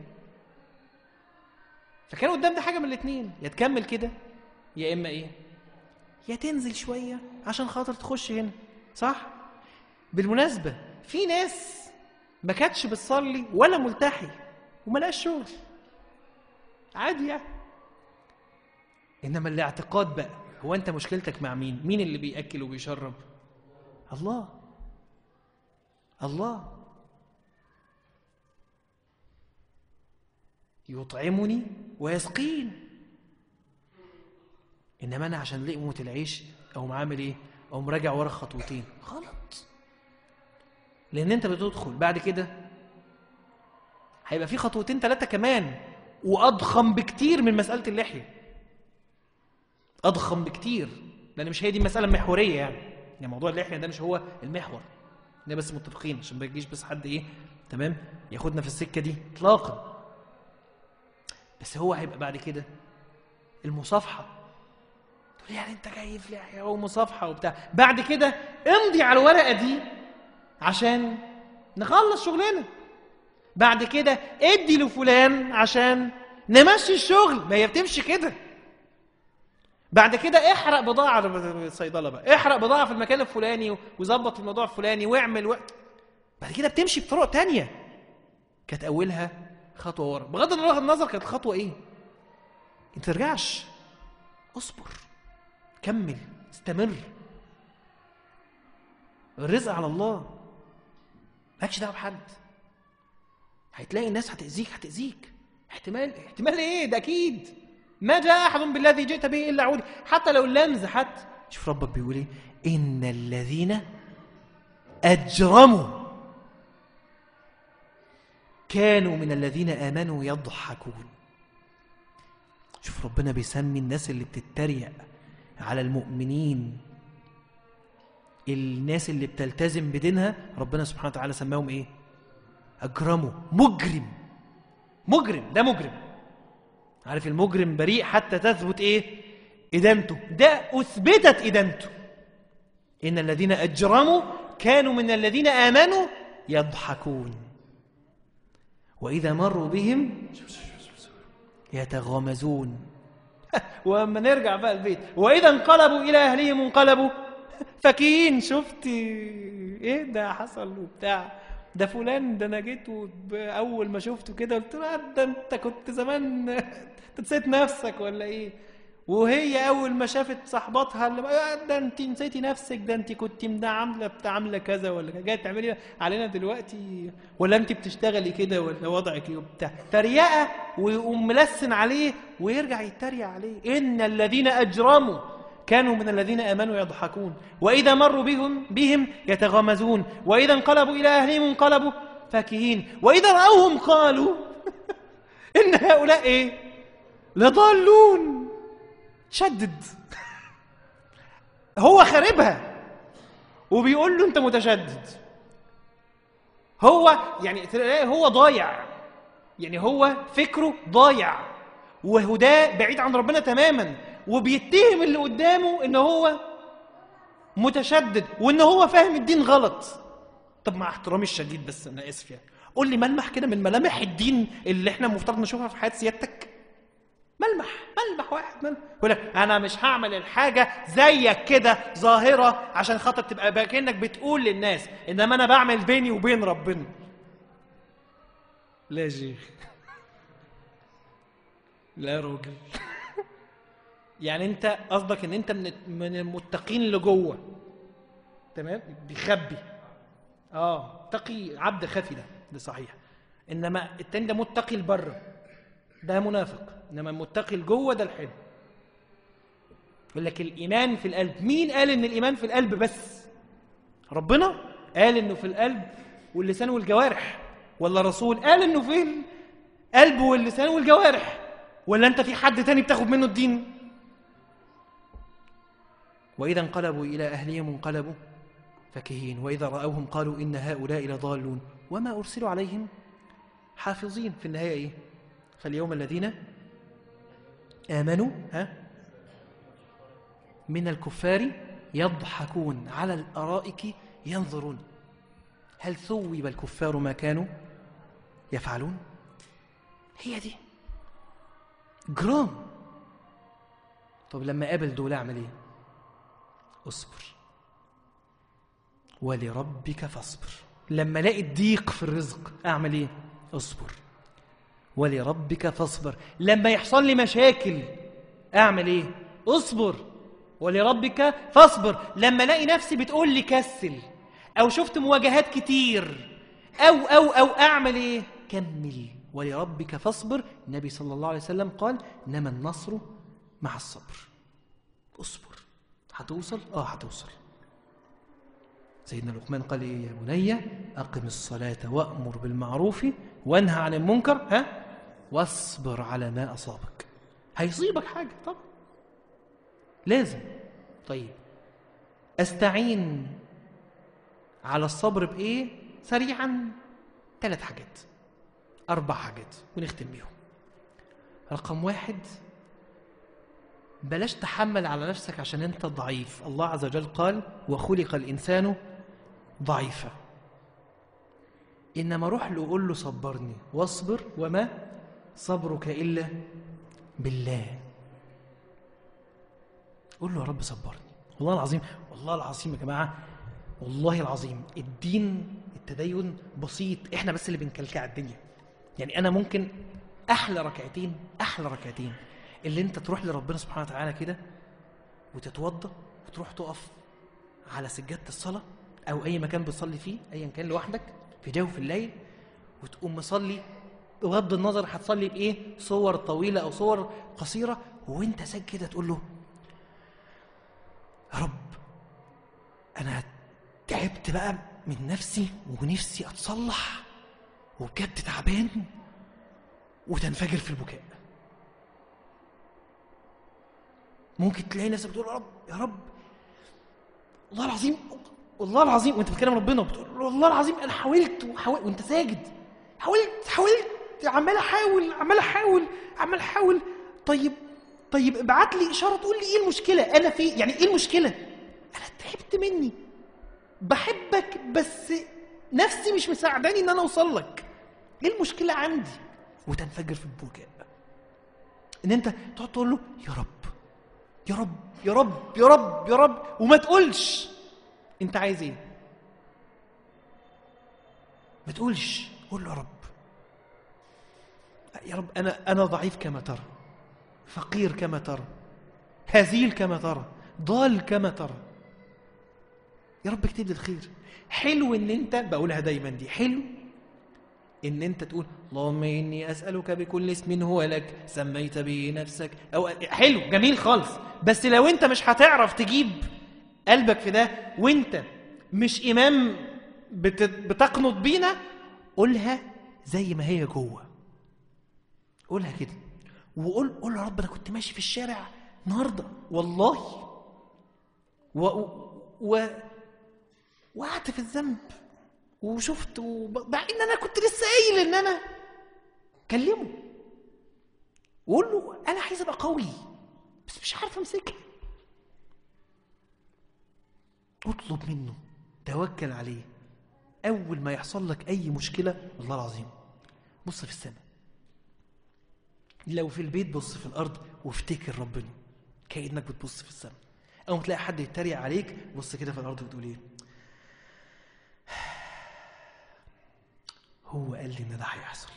فكان قدام ده حاجه من الاثنين يا تكمل كده يا اما ايه يا تنزل شويه عشان خاطر تخش هنا صح بالمناسبه في ناس ما كانتش بتصلي ولا ملتحي وما لقاش شغل عادي يعني انما الاعتقاد بقى هو انت مشكلتك مع مين مين اللي بياكل وبيشرب الله الله يطعمني ويسقين انما انا عشان لقمه العيش او عامل ايه او مراجع ورا خطوتين غلط لان انت بتدخل بعد كده هيبقى في خطوتين ثلاثه كمان واضخم بكتير من مساله اللحيه اضخم بكتير لان مش هي دي المساله المحوريه يعني يعني موضوع اللحيه ده مش هو المحور ده بس متفقين عشان ما يجيش بس حد ايه تمام ياخدنا في السكه دي اطلاقا بس هو هيبقى بعد كده المصافحه تقول يعني انت جاي في لحيه ومصافحه وبتاع بعد كده امضي على الورقه دي عشان نخلص شغلنا بعد كده ادي لفلان عشان نمشي الشغل ما هي بتمشي كده بعد كده احرق بضاعة الصيدلة بقى احرق بضاعة في المكان الفلاني وظبط الموضوع الفلاني واعمل و... بعد كده بتمشي بطرق تانية كانت اولها خطوه ورا بغض النظر كانت الخطوه ايه ما ترجعش اصبر كمل استمر الرزق على الله مالكش دعوه بحد هتلاقي الناس هتأذيك هتأذيك احتمال احتمال ايه ده اكيد ما جاء احد بالذي جئت به الا عودي حتى لو اللمز حتى شوف ربك بيقول ايه ان الذين اجرموا كانوا من الذين امنوا يضحكون شوف ربنا بيسمي الناس اللي بتتريق على المؤمنين الناس اللي بتلتزم بدينها ربنا سبحانه وتعالى سماهم ايه اجرموا مجرم مجرم ده مجرم عارف المجرم بريء حتى تثبت ايه ادانته ده اثبتت ادانته ان الذين اجرموا كانوا من الذين امنوا يضحكون واذا مروا بهم يتغامزون واما نرجع بقى البيت واذا انقلبوا الى اهلهم انقلبوا فكين شفتي ايه ده حصل وبتاع ده فلان ده انا جيت اول ما شفته كده قلت له ده انت كنت زمان انت نسيت نفسك ولا ايه وهي اول ما شافت صاحباتها اللي ده انت نسيتي نفسك ده انت كنت عامله بتاع عامله كذا ولا جايه تعملي علينا دلوقتي ولا انت بتشتغلي كده ولا وضعك ايه وبتاع تريقه ويقوم ملسن عليه ويرجع يتريق عليه ان الذين اجرموا كانوا من الذين امنوا يضحكون واذا مروا بهم بهم يتغامزون واذا انقلبوا الى اهلهم انقلبوا فاكهين واذا راوهم قالوا ان هؤلاء ايه لضالون شدد هو خاربها وبيقول له انت متشدد هو يعني هو ضايع يعني هو فكره ضايع وهداه بعيد عن ربنا تماما وبيتهم اللي قدامه ان هو متشدد وان هو فاهم الدين غلط طب مع احترامي الشديد بس انا اسف يعني قول لي ملمح كده من ملامح الدين اللي احنا المفترض نشوفها في حياه سيادتك ملمح ملمح واحد ملمح يقول لك انا مش هعمل الحاجه زيك كده ظاهره عشان خاطر تبقى كانك بتقول للناس انما انا بعمل بيني وبين ربنا لا يا شيخ لا يا راجل يعني انت قصدك ان انت من من المتقين اللي جوه تمام بيخبي اه تقي عبد خفي ده ده صحيح انما التاني ده متقي البر ده منافق انما المتقي الجوه ده الحلو يقول لك الايمان في القلب مين قال ان الايمان في القلب بس ربنا قال انه في القلب واللسان والجوارح ولا رسول قال انه في القلب واللسان والجوارح ولا انت في حد تاني بتاخد منه الدين وإذا انقلبوا إلى أهلهم انقلبوا فكهين وإذا رأوهم قالوا إن هؤلاء لضالون وما أرسلوا عليهم حافظين في النهاية إيه فاليوم الذين آمنوا ها من الكفار يضحكون على الأرائك ينظرون هل ثوب الكفار ما كانوا يفعلون هي دي جرام طب لما قابل دول اعمل ايه اصبر ولربك فاصبر لما الاقي الضيق في الرزق اعمل ايه اصبر ولربك فاصبر لما يحصل لي مشاكل اعمل ايه اصبر ولربك فاصبر لما الاقي نفسي بتقول لي كسل او شفت مواجهات كتير او او او اعمل ايه كمل ولربك فاصبر النبي صلى الله عليه وسلم قال انما النصر مع الصبر اصبر هتوصل اه هتوصل سيدنا لقمان قال ايه يا بني اقم الصلاه وامر بالمعروف وانهى عن المنكر ها واصبر على ما اصابك هيصيبك حاجه طبعا لازم طيب استعين على الصبر بايه سريعا ثلاث حاجات اربع حاجات ونختم بيهم رقم واحد بلاش تحمل على نفسك عشان انت ضعيف الله عز وجل قال وخلق الانسان ضعيفا انما روح له قول له صبرني واصبر وما صبرك الا بالله قول له يا رب صبرني والله العظيم والله العظيم يا جماعه والله العظيم الدين التدين بسيط احنا بس اللي بنكلكع الدنيا يعني انا ممكن احلى ركعتين احلى ركعتين اللي انت تروح لربنا سبحانه وتعالى كده وتتوضا وتروح تقف على سجاده الصلاه او اي مكان بتصلي فيه ايا كان لوحدك في جوف الليل وتقوم مصلي بغض النظر هتصلي بايه صور طويله او صور قصيره وانت ساجد كده تقول له يا رب انا تعبت بقى من نفسي ونفسي اتصلح وبجد تعبان وتنفجر في البكاء ممكن تلاقي نفسك بتقول يا رب يا رب والله العظيم والله العظيم وانت بتكلم ربنا وبتقول والله العظيم انا حاولت وحاولت وانت ساجد حاولت حاولت عمال احاول عمال احاول عمال احاول طيب طيب ابعت لي اشاره تقول لي ايه المشكله انا في يعني ايه المشكله انا تعبت مني بحبك بس نفسي مش مساعداني ان انا اوصل لك ايه المشكله عندي وتنفجر في البكاء ان انت تقعد تقول له يا رب يا رب يا رب يا رب يا رب وما تقولش انت عايز ايه ما تقولش قول له يا رب يا رب انا انا ضعيف كما ترى فقير كما ترى هزيل كما ترى ضال كما ترى يا رب اكتب لي الخير حلو ان انت بقولها دايما دي حلو ان انت تقول اللهم اني اسالك بكل اسم هو لك سميت به نفسك او حلو جميل خالص بس لو انت مش هتعرف تجيب قلبك في ده وانت مش امام بت- بتقنط بينا قولها زي ما هي جوه قولها كده وقول قول يا رب انا كنت ماشي في الشارع النهارده والله و, و... و... وقعت في الذنب وشفت وب... مع ان انا كنت لسه قايل ان انا كلمه وقول له انا عايز ابقى قوي بس مش عارف امسكها اطلب منه توكل عليه اول ما يحصل لك اي مشكله والله العظيم بص في السماء لو في البيت بص في الارض وافتكر ربنا كانك بتبص في السماء اول ما تلاقي حد يتريق عليك بص كده في الارض وتقول ايه هو قال لي ان ده هيحصل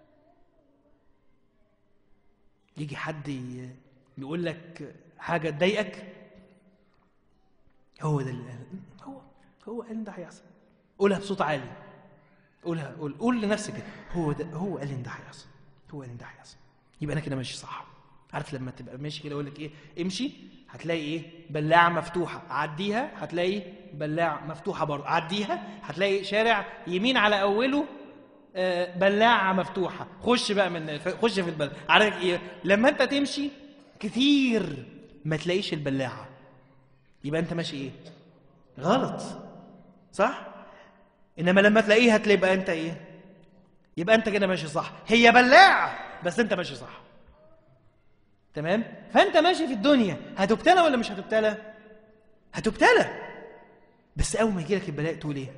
يجي حد ي- يقول لك حاجه تضايقك هو ده اللي قال هو هو قال ان ده هيحصل قولها بصوت عالي قولها قول قول لنفسك كده هو ده هو قال ان ده هيحصل هو قال ان ده هيحصل يبقى انا كده ماشي صح عارف لما تبقى ماشي كده اقول لك ايه امشي هتلاقي ايه بلاعه مفتوحه عديها هتلاقي بلاعه مفتوحه برضه عديها هتلاقي شارع يمين على اوله آه، بلاعه مفتوحه خش بقى من خش في البلاعه عارف ايه لما انت تمشي كتير ما تلاقيش البلاعه يبقى انت ماشي ايه غلط صح انما لما تلاقيها تبقى انت ايه يبقى انت كده ماشي صح هي بلاعه بس انت ماشي صح تمام فانت ماشي في الدنيا هتبتلى ولا مش هتبتلى هتبتلى بس اول ما يجي لك البلاء تقول ايه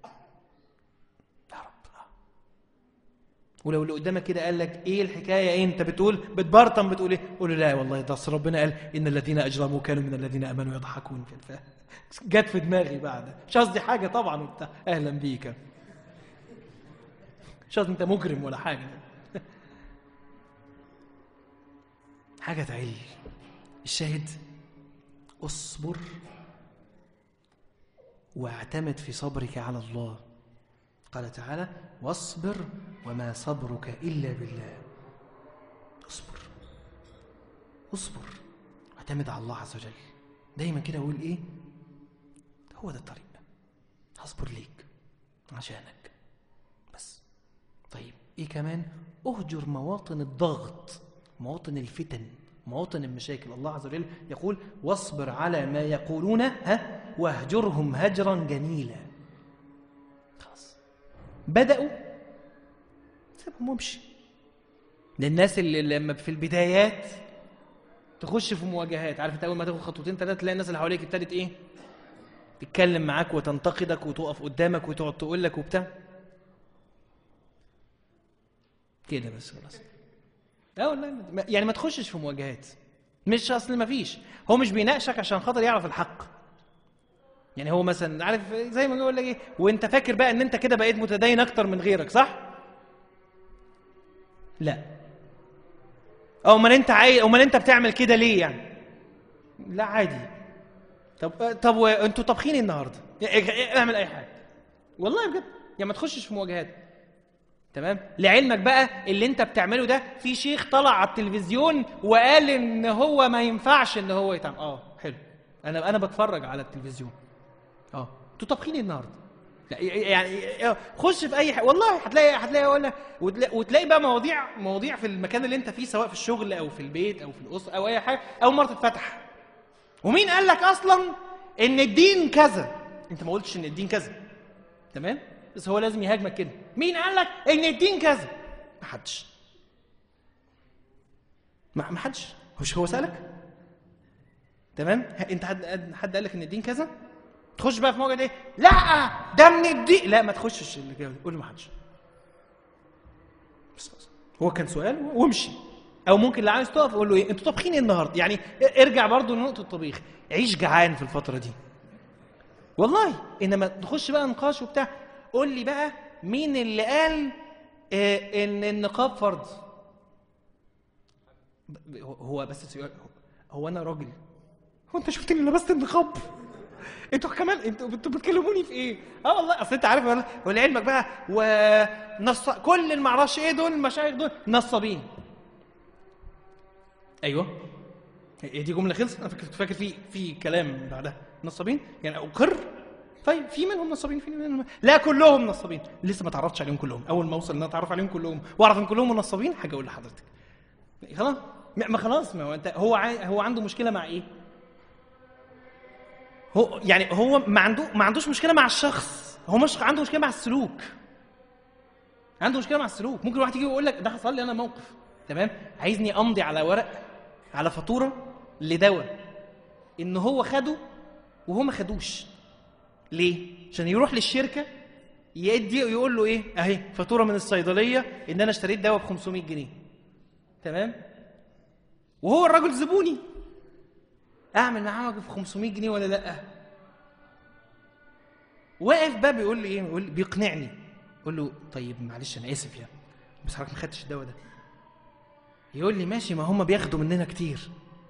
يا رب ولو اللي قدامك كده قال لك ايه الحكايه ايه انت بتقول بتبرطم بتقول ايه قول له لا والله ده أصل ربنا قال ان الذين اجرموا كانوا من الذين امنوا يضحكون في الفهم جت في دماغي بعد مش قصدي حاجه طبعا وبتاع اهلا بيك مش قصدي انت مجرم ولا حاجه حاجه تعل الشاهد اصبر واعتمد في صبرك على الله قال تعالى واصبر وما صبرك الا بالله اصبر اصبر واعتمد على الله عز وجل دايما كده اقول ايه هو ده الطريق هصبر ليك عشانك بس طيب ايه كمان اهجر مواطن الضغط مواطن الفتن مواطن المشاكل الله عز وجل يقول واصبر على ما يقولون ها واهجرهم هجرا جميلا خلاص بدأوا سيبهم وامشي للناس اللي لما في البدايات تخش في مواجهات عارف انت اول ما تاخد خطوتين ثلاثه تلاقي الناس اللي حواليك ابتدت ايه تتكلم معاك وتنتقدك وتقف قدامك وتقعد تقول لك وبتاع كده بس خلاص لا والله ما- يعني ما تخشش في مواجهات مش اصل ما فيش هو مش بيناقشك عشان خاطر يعرف الحق يعني هو مثلا عارف زي ما يقول لك ايه وانت فاكر بقى ان انت كده بقيت متدين اكتر من غيرك صح لا او امال انت عايز امال انت بتعمل كده ليه يعني لا عادي طب طب وانتوا طابخين إيه النهارده اعمل اي حاجه والله بجد يعني ما تخشش في مواجهات تمام لعلمك بقى اللي انت بتعمله ده في شيخ طلع على التلفزيون وقال ان هو ما ينفعش ان هو يتعمل اه حلو انا انا بتفرج على التلفزيون اه انتوا طابخين إيه النهارده لا يعني خش في اي حاجه والله هتلاقي هتلاقي ولا وتلاقي, وتلاقي بقى مواضيع مواضيع في المكان اللي انت فيه سواء في الشغل او في البيت او في الاسره او اي حاجه اول مره تتفتح ومين قال لك اصلا ان الدين كذا انت ما قلتش ان الدين كذا تمام بس هو لازم يهاجمك كده مين قال لك ان الدين كذا ما حدش ما حدش مش هو سالك تمام انت حد حد قال لك ان الدين كذا تخش بقى في موجة ايه لا ده من الدين لا ما تخشش اللي جاي قول ما حدش بس بس هو كان سؤال وامشي او ممكن اللي عايز تقف قول له ايه انتوا طابخين ايه النهارده يعني ارجع برضه لنقطه الطبيخ عيش جعان في الفتره دي والله انما تخش بقى نقاش وبتاع قول لي بقى مين اللي قال آه ان النقاب فرض هو بس سؤال هو انا راجل هو انت شفتني لبست النقاب انتوا كمان انتوا انتوا بتكلموني في ايه؟ اه والله اصل انت عارف ولعلمك بقى ونص كل اللي معرفش ايه دول المشايخ دول نصابين ايوه هي دي جمله خلصت انا فاكر فاكر في في كلام بعدها نصابين يعني اقر طيب في منهم نصابين في منهم لا كلهم نصابين لسه ما تعرفتش عليهم كلهم اول ما اوصل ان انا اتعرف عليهم كلهم واعرف ان كلهم نصابين حاجه اقول لحضرتك خلاص ما خلاص ما هو انت هو هو عنده مشكله مع ايه هو يعني هو ما عنده ما عندوش مشكله مع الشخص هو مش عنده مشكله مع السلوك عنده مشكله مع السلوك ممكن واحد يجي يقول لك ده حصل لي انا موقف تمام عايزني امضي على ورق على فاتوره لدواء ان هو خده وهو ما خدوش ليه عشان يروح للشركه يدي ويقول له ايه اهي فاتوره من الصيدليه ان انا اشتريت دواء ب 500 جنيه تمام وهو الراجل زبوني اعمل معاه ب 500 جنيه ولا لا واقف بقى بيقول لي ايه بيقول بيقنعني اقول له طيب معلش انا اسف يعني بس حضرتك ما خدتش الدواء ده يقول لي ماشي ما هم بياخدوا مننا كتير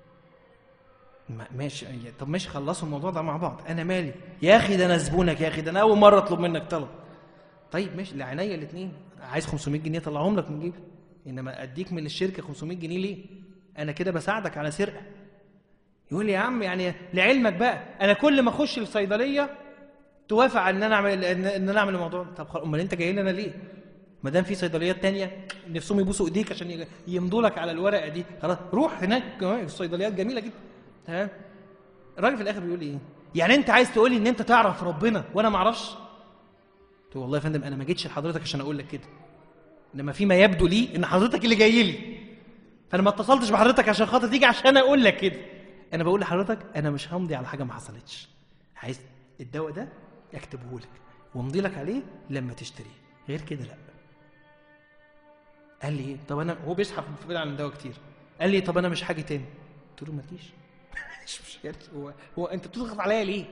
ماشي طب ماشي خلصوا الموضوع ده مع بعض انا مالي يا اخي ده انا زبونك يا اخي ده انا اول مره اطلب منك طلب طيب ماشي لعينيا الاثنين عايز 500 جنيه طلعهم لك من جيبي انما اديك من الشركه 500 جنيه ليه انا كده بساعدك على سرقه يقول لي يا عم يعني لعلمك بقى انا كل ما اخش الصيدليه توافق ان انا اعمل ان انا اعمل الموضوع طب امال انت جاي لنا ليه ما دام في صيدليات تانية نفسهم يبوسوا ايديك عشان يمضوا لك على الورقه دي خلاص روح هناك الصيدليات جميله جدا تمام الراجل في الاخر بيقول لي ايه يعني انت عايز تقول لي ان انت تعرف ربنا وانا ما اعرفش قلت والله يا فندم انا ما جيتش لحضرتك عشان اقول لك كده انما فيما يبدو لي ان حضرتك اللي جاي لي فانا ما اتصلتش بحضرتك عشان خاطر تيجي عشان اقول لك كده انا بقول لحضرتك انا مش همضي على حاجه ما حصلتش عايز الدواء ده اكتبه لك وامضي لك عليه لما تشتريه غير كده لا قال لي ايه طب انا هو بيسحب في عن الدواء كتير قال لي طب انا مش حاجه تاني قلت له ما تجيش مش مش هو هو انت بتضغط عليا ليه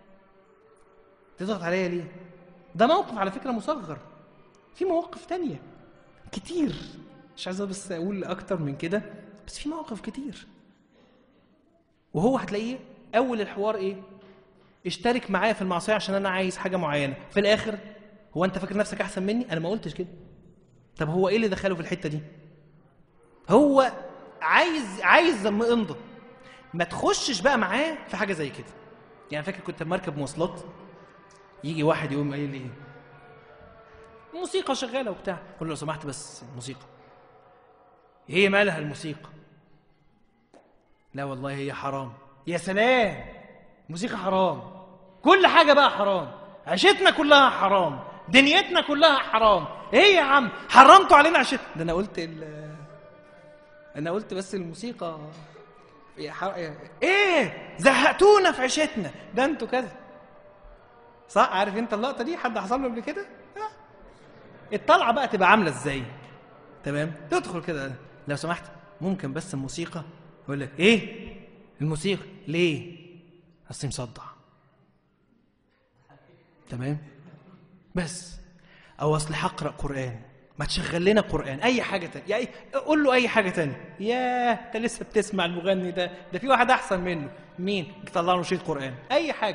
تضغط عليا ليه ده موقف على فكره مصغر في مواقف تانية كتير مش عايز بس اقول اكتر من كده بس في مواقف كتير وهو هتلاقيه اول الحوار ايه اشترك معايا في المعصيه عشان انا عايز حاجه معينه في الاخر هو انت فاكر نفسك احسن مني انا ما قلتش كده طب هو ايه اللي دخله في الحته دي هو عايز عايز امضى ما تخشش بقى معاه في حاجه زي كده يعني فاكر كنت مركب مواصلات يجي واحد يقوم قايل لي موسيقى شغاله وبتاع قول له لو سمحت بس موسيقى ايه مالها الموسيقى لا والله هي حرام يا سلام موسيقى حرام كل حاجه بقى حرام عيشتنا كلها حرام دنيتنا كلها حرام ايه يا عم حرمتوا علينا عشت ده انا قلت ال انا قلت بس الموسيقى ايه زهقتونا في عيشتنا ده انتوا كذا صح عارف انت اللقطه دي حد حصل له قبل كده الطلعه بقى تبقى عامله ازاي تمام تدخل كده لو سمحت ممكن بس الموسيقى يقول لك ايه الموسيقى ليه اصلي مصدع تمام بس او اصل هقرا قران ما تشغل لنا قران اي حاجه تانية يعني قول له اي حاجه تانية ياه انت لسه بتسمع المغني ده ده في واحد احسن منه مين يطلع له شريط قران اي حاجه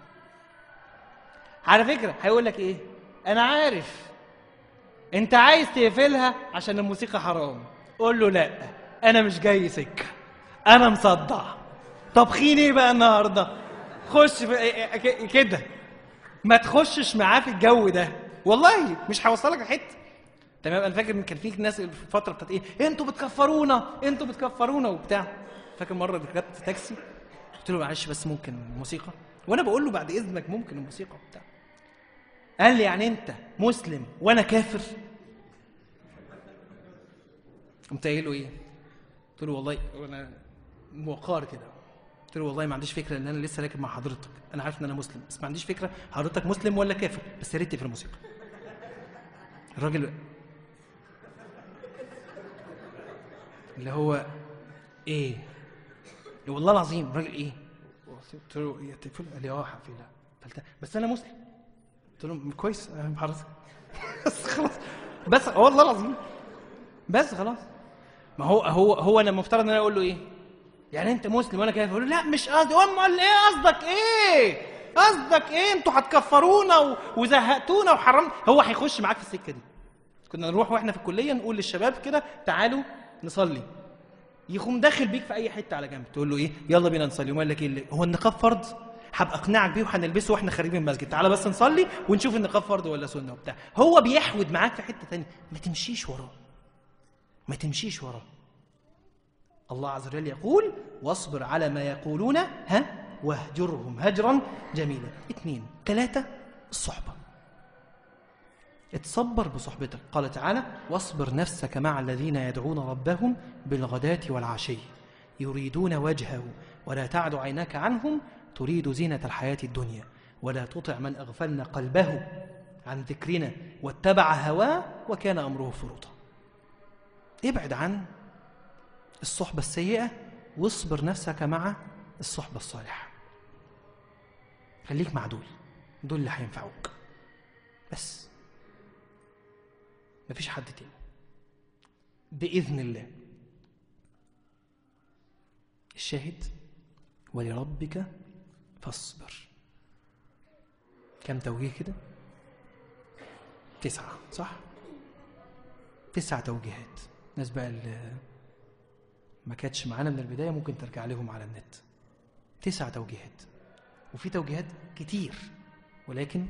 على فكره هيقول لك ايه انا عارف انت عايز تقفلها عشان الموسيقى حرام قول له لا انا مش جاي سكه انا مصدع طبخين ايه بقى النهارده خش في ك- كده ما تخشش معاه في الجو ده والله مش هوصلك لحته تمام انا فاكر ان كان في ناس في الفتره بتاعت ايه انتوا بتكفرونا انتوا بتكفرونا وبتاع فاكر مره ركبت تاكسي قلت له معلش بس ممكن الموسيقى وانا بقول له بعد اذنك ممكن الموسيقى وبتاع قال لي يعني انت مسلم وانا كافر قمت قايل له ايه قلت له والله وانا موقار كده قلت له والله ما عنديش فكره ان انا لسه راكب مع حضرتك انا عارف ان انا مسلم بس ما عنديش فكره حضرتك مسلم ولا كافر بس يا ريت في الموسيقى الراجل اللي هو ايه والله العظيم الراجل ايه قلت له ايه تقفل قال لي اه هقفلها قلت بس انا مسلم قلت له كويس انا حضرتك بس خلاص بس والله العظيم بس خلاص ما هو هو هو انا المفترض ان انا اقول له ايه يعني انت مسلم وانا كافر اقول له لا مش قصدي امال ايه قصدك ايه قصدك ايه انتوا هتكفرونا و- وزهقتونا وحرمنا هو هيخش معاك في السكه دي كنا نروح واحنا في الكليه نقول للشباب كده تعالوا نصلي يقوم داخل بيك في اي حته على جنب تقول له ايه يلا بينا نصلي وما لك ايه اللي- هو النقاب فرض هبقى اقنعك بيه وهنلبسه واحنا خارجين من المسجد تعالى بس نصلي ونشوف النقاب فرض ولا سنه وبتاع هو بيحود معاك في حته تانية ما تمشيش وراه ما تمشيش وراه الله عز وجل يقول واصبر على ما يقولون ها واهجرهم هجرا جميلا اثنين ثلاثة الصحبة اتصبر بصحبتك قال تعالى واصبر نفسك مع الذين يدعون ربهم بالغداة والعشي يريدون وجهه ولا تعد عيناك عنهم تريد زينة الحياة الدنيا ولا تطع من أغفلنا قلبه عن ذكرنا واتبع هواه وكان أمره فرطا ابعد عن الصحبة السيئة واصبر نفسك مع الصحبة الصالحة خليك مع دول دول اللي هينفعوك بس مفيش حد تاني بإذن الله الشاهد ولربك فاصبر كم توجيه كده تسعة صح تسعة توجيهات ناس بقى اللي ما كانتش معانا من البداية ممكن ترجع لهم على النت تسع توجيهات وفي توجيهات كتير ولكن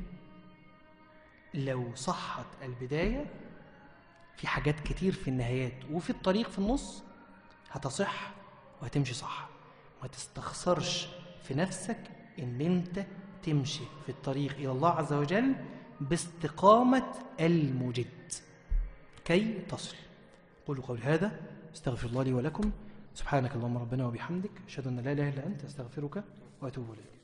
لو صحت البداية في حاجات كتير في النهايات وفي الطريق في النص هتصح وهتمشي صح ما تستخسرش في نفسك ان انت تمشي في الطريق الى الله عز وجل باستقامة المجد كي تصل قولوا قول هذا استغفر الله لي ولكم سبحانك اللهم ربنا وبحمدك اشهد ان لا اله الا انت استغفرك واتوب اليك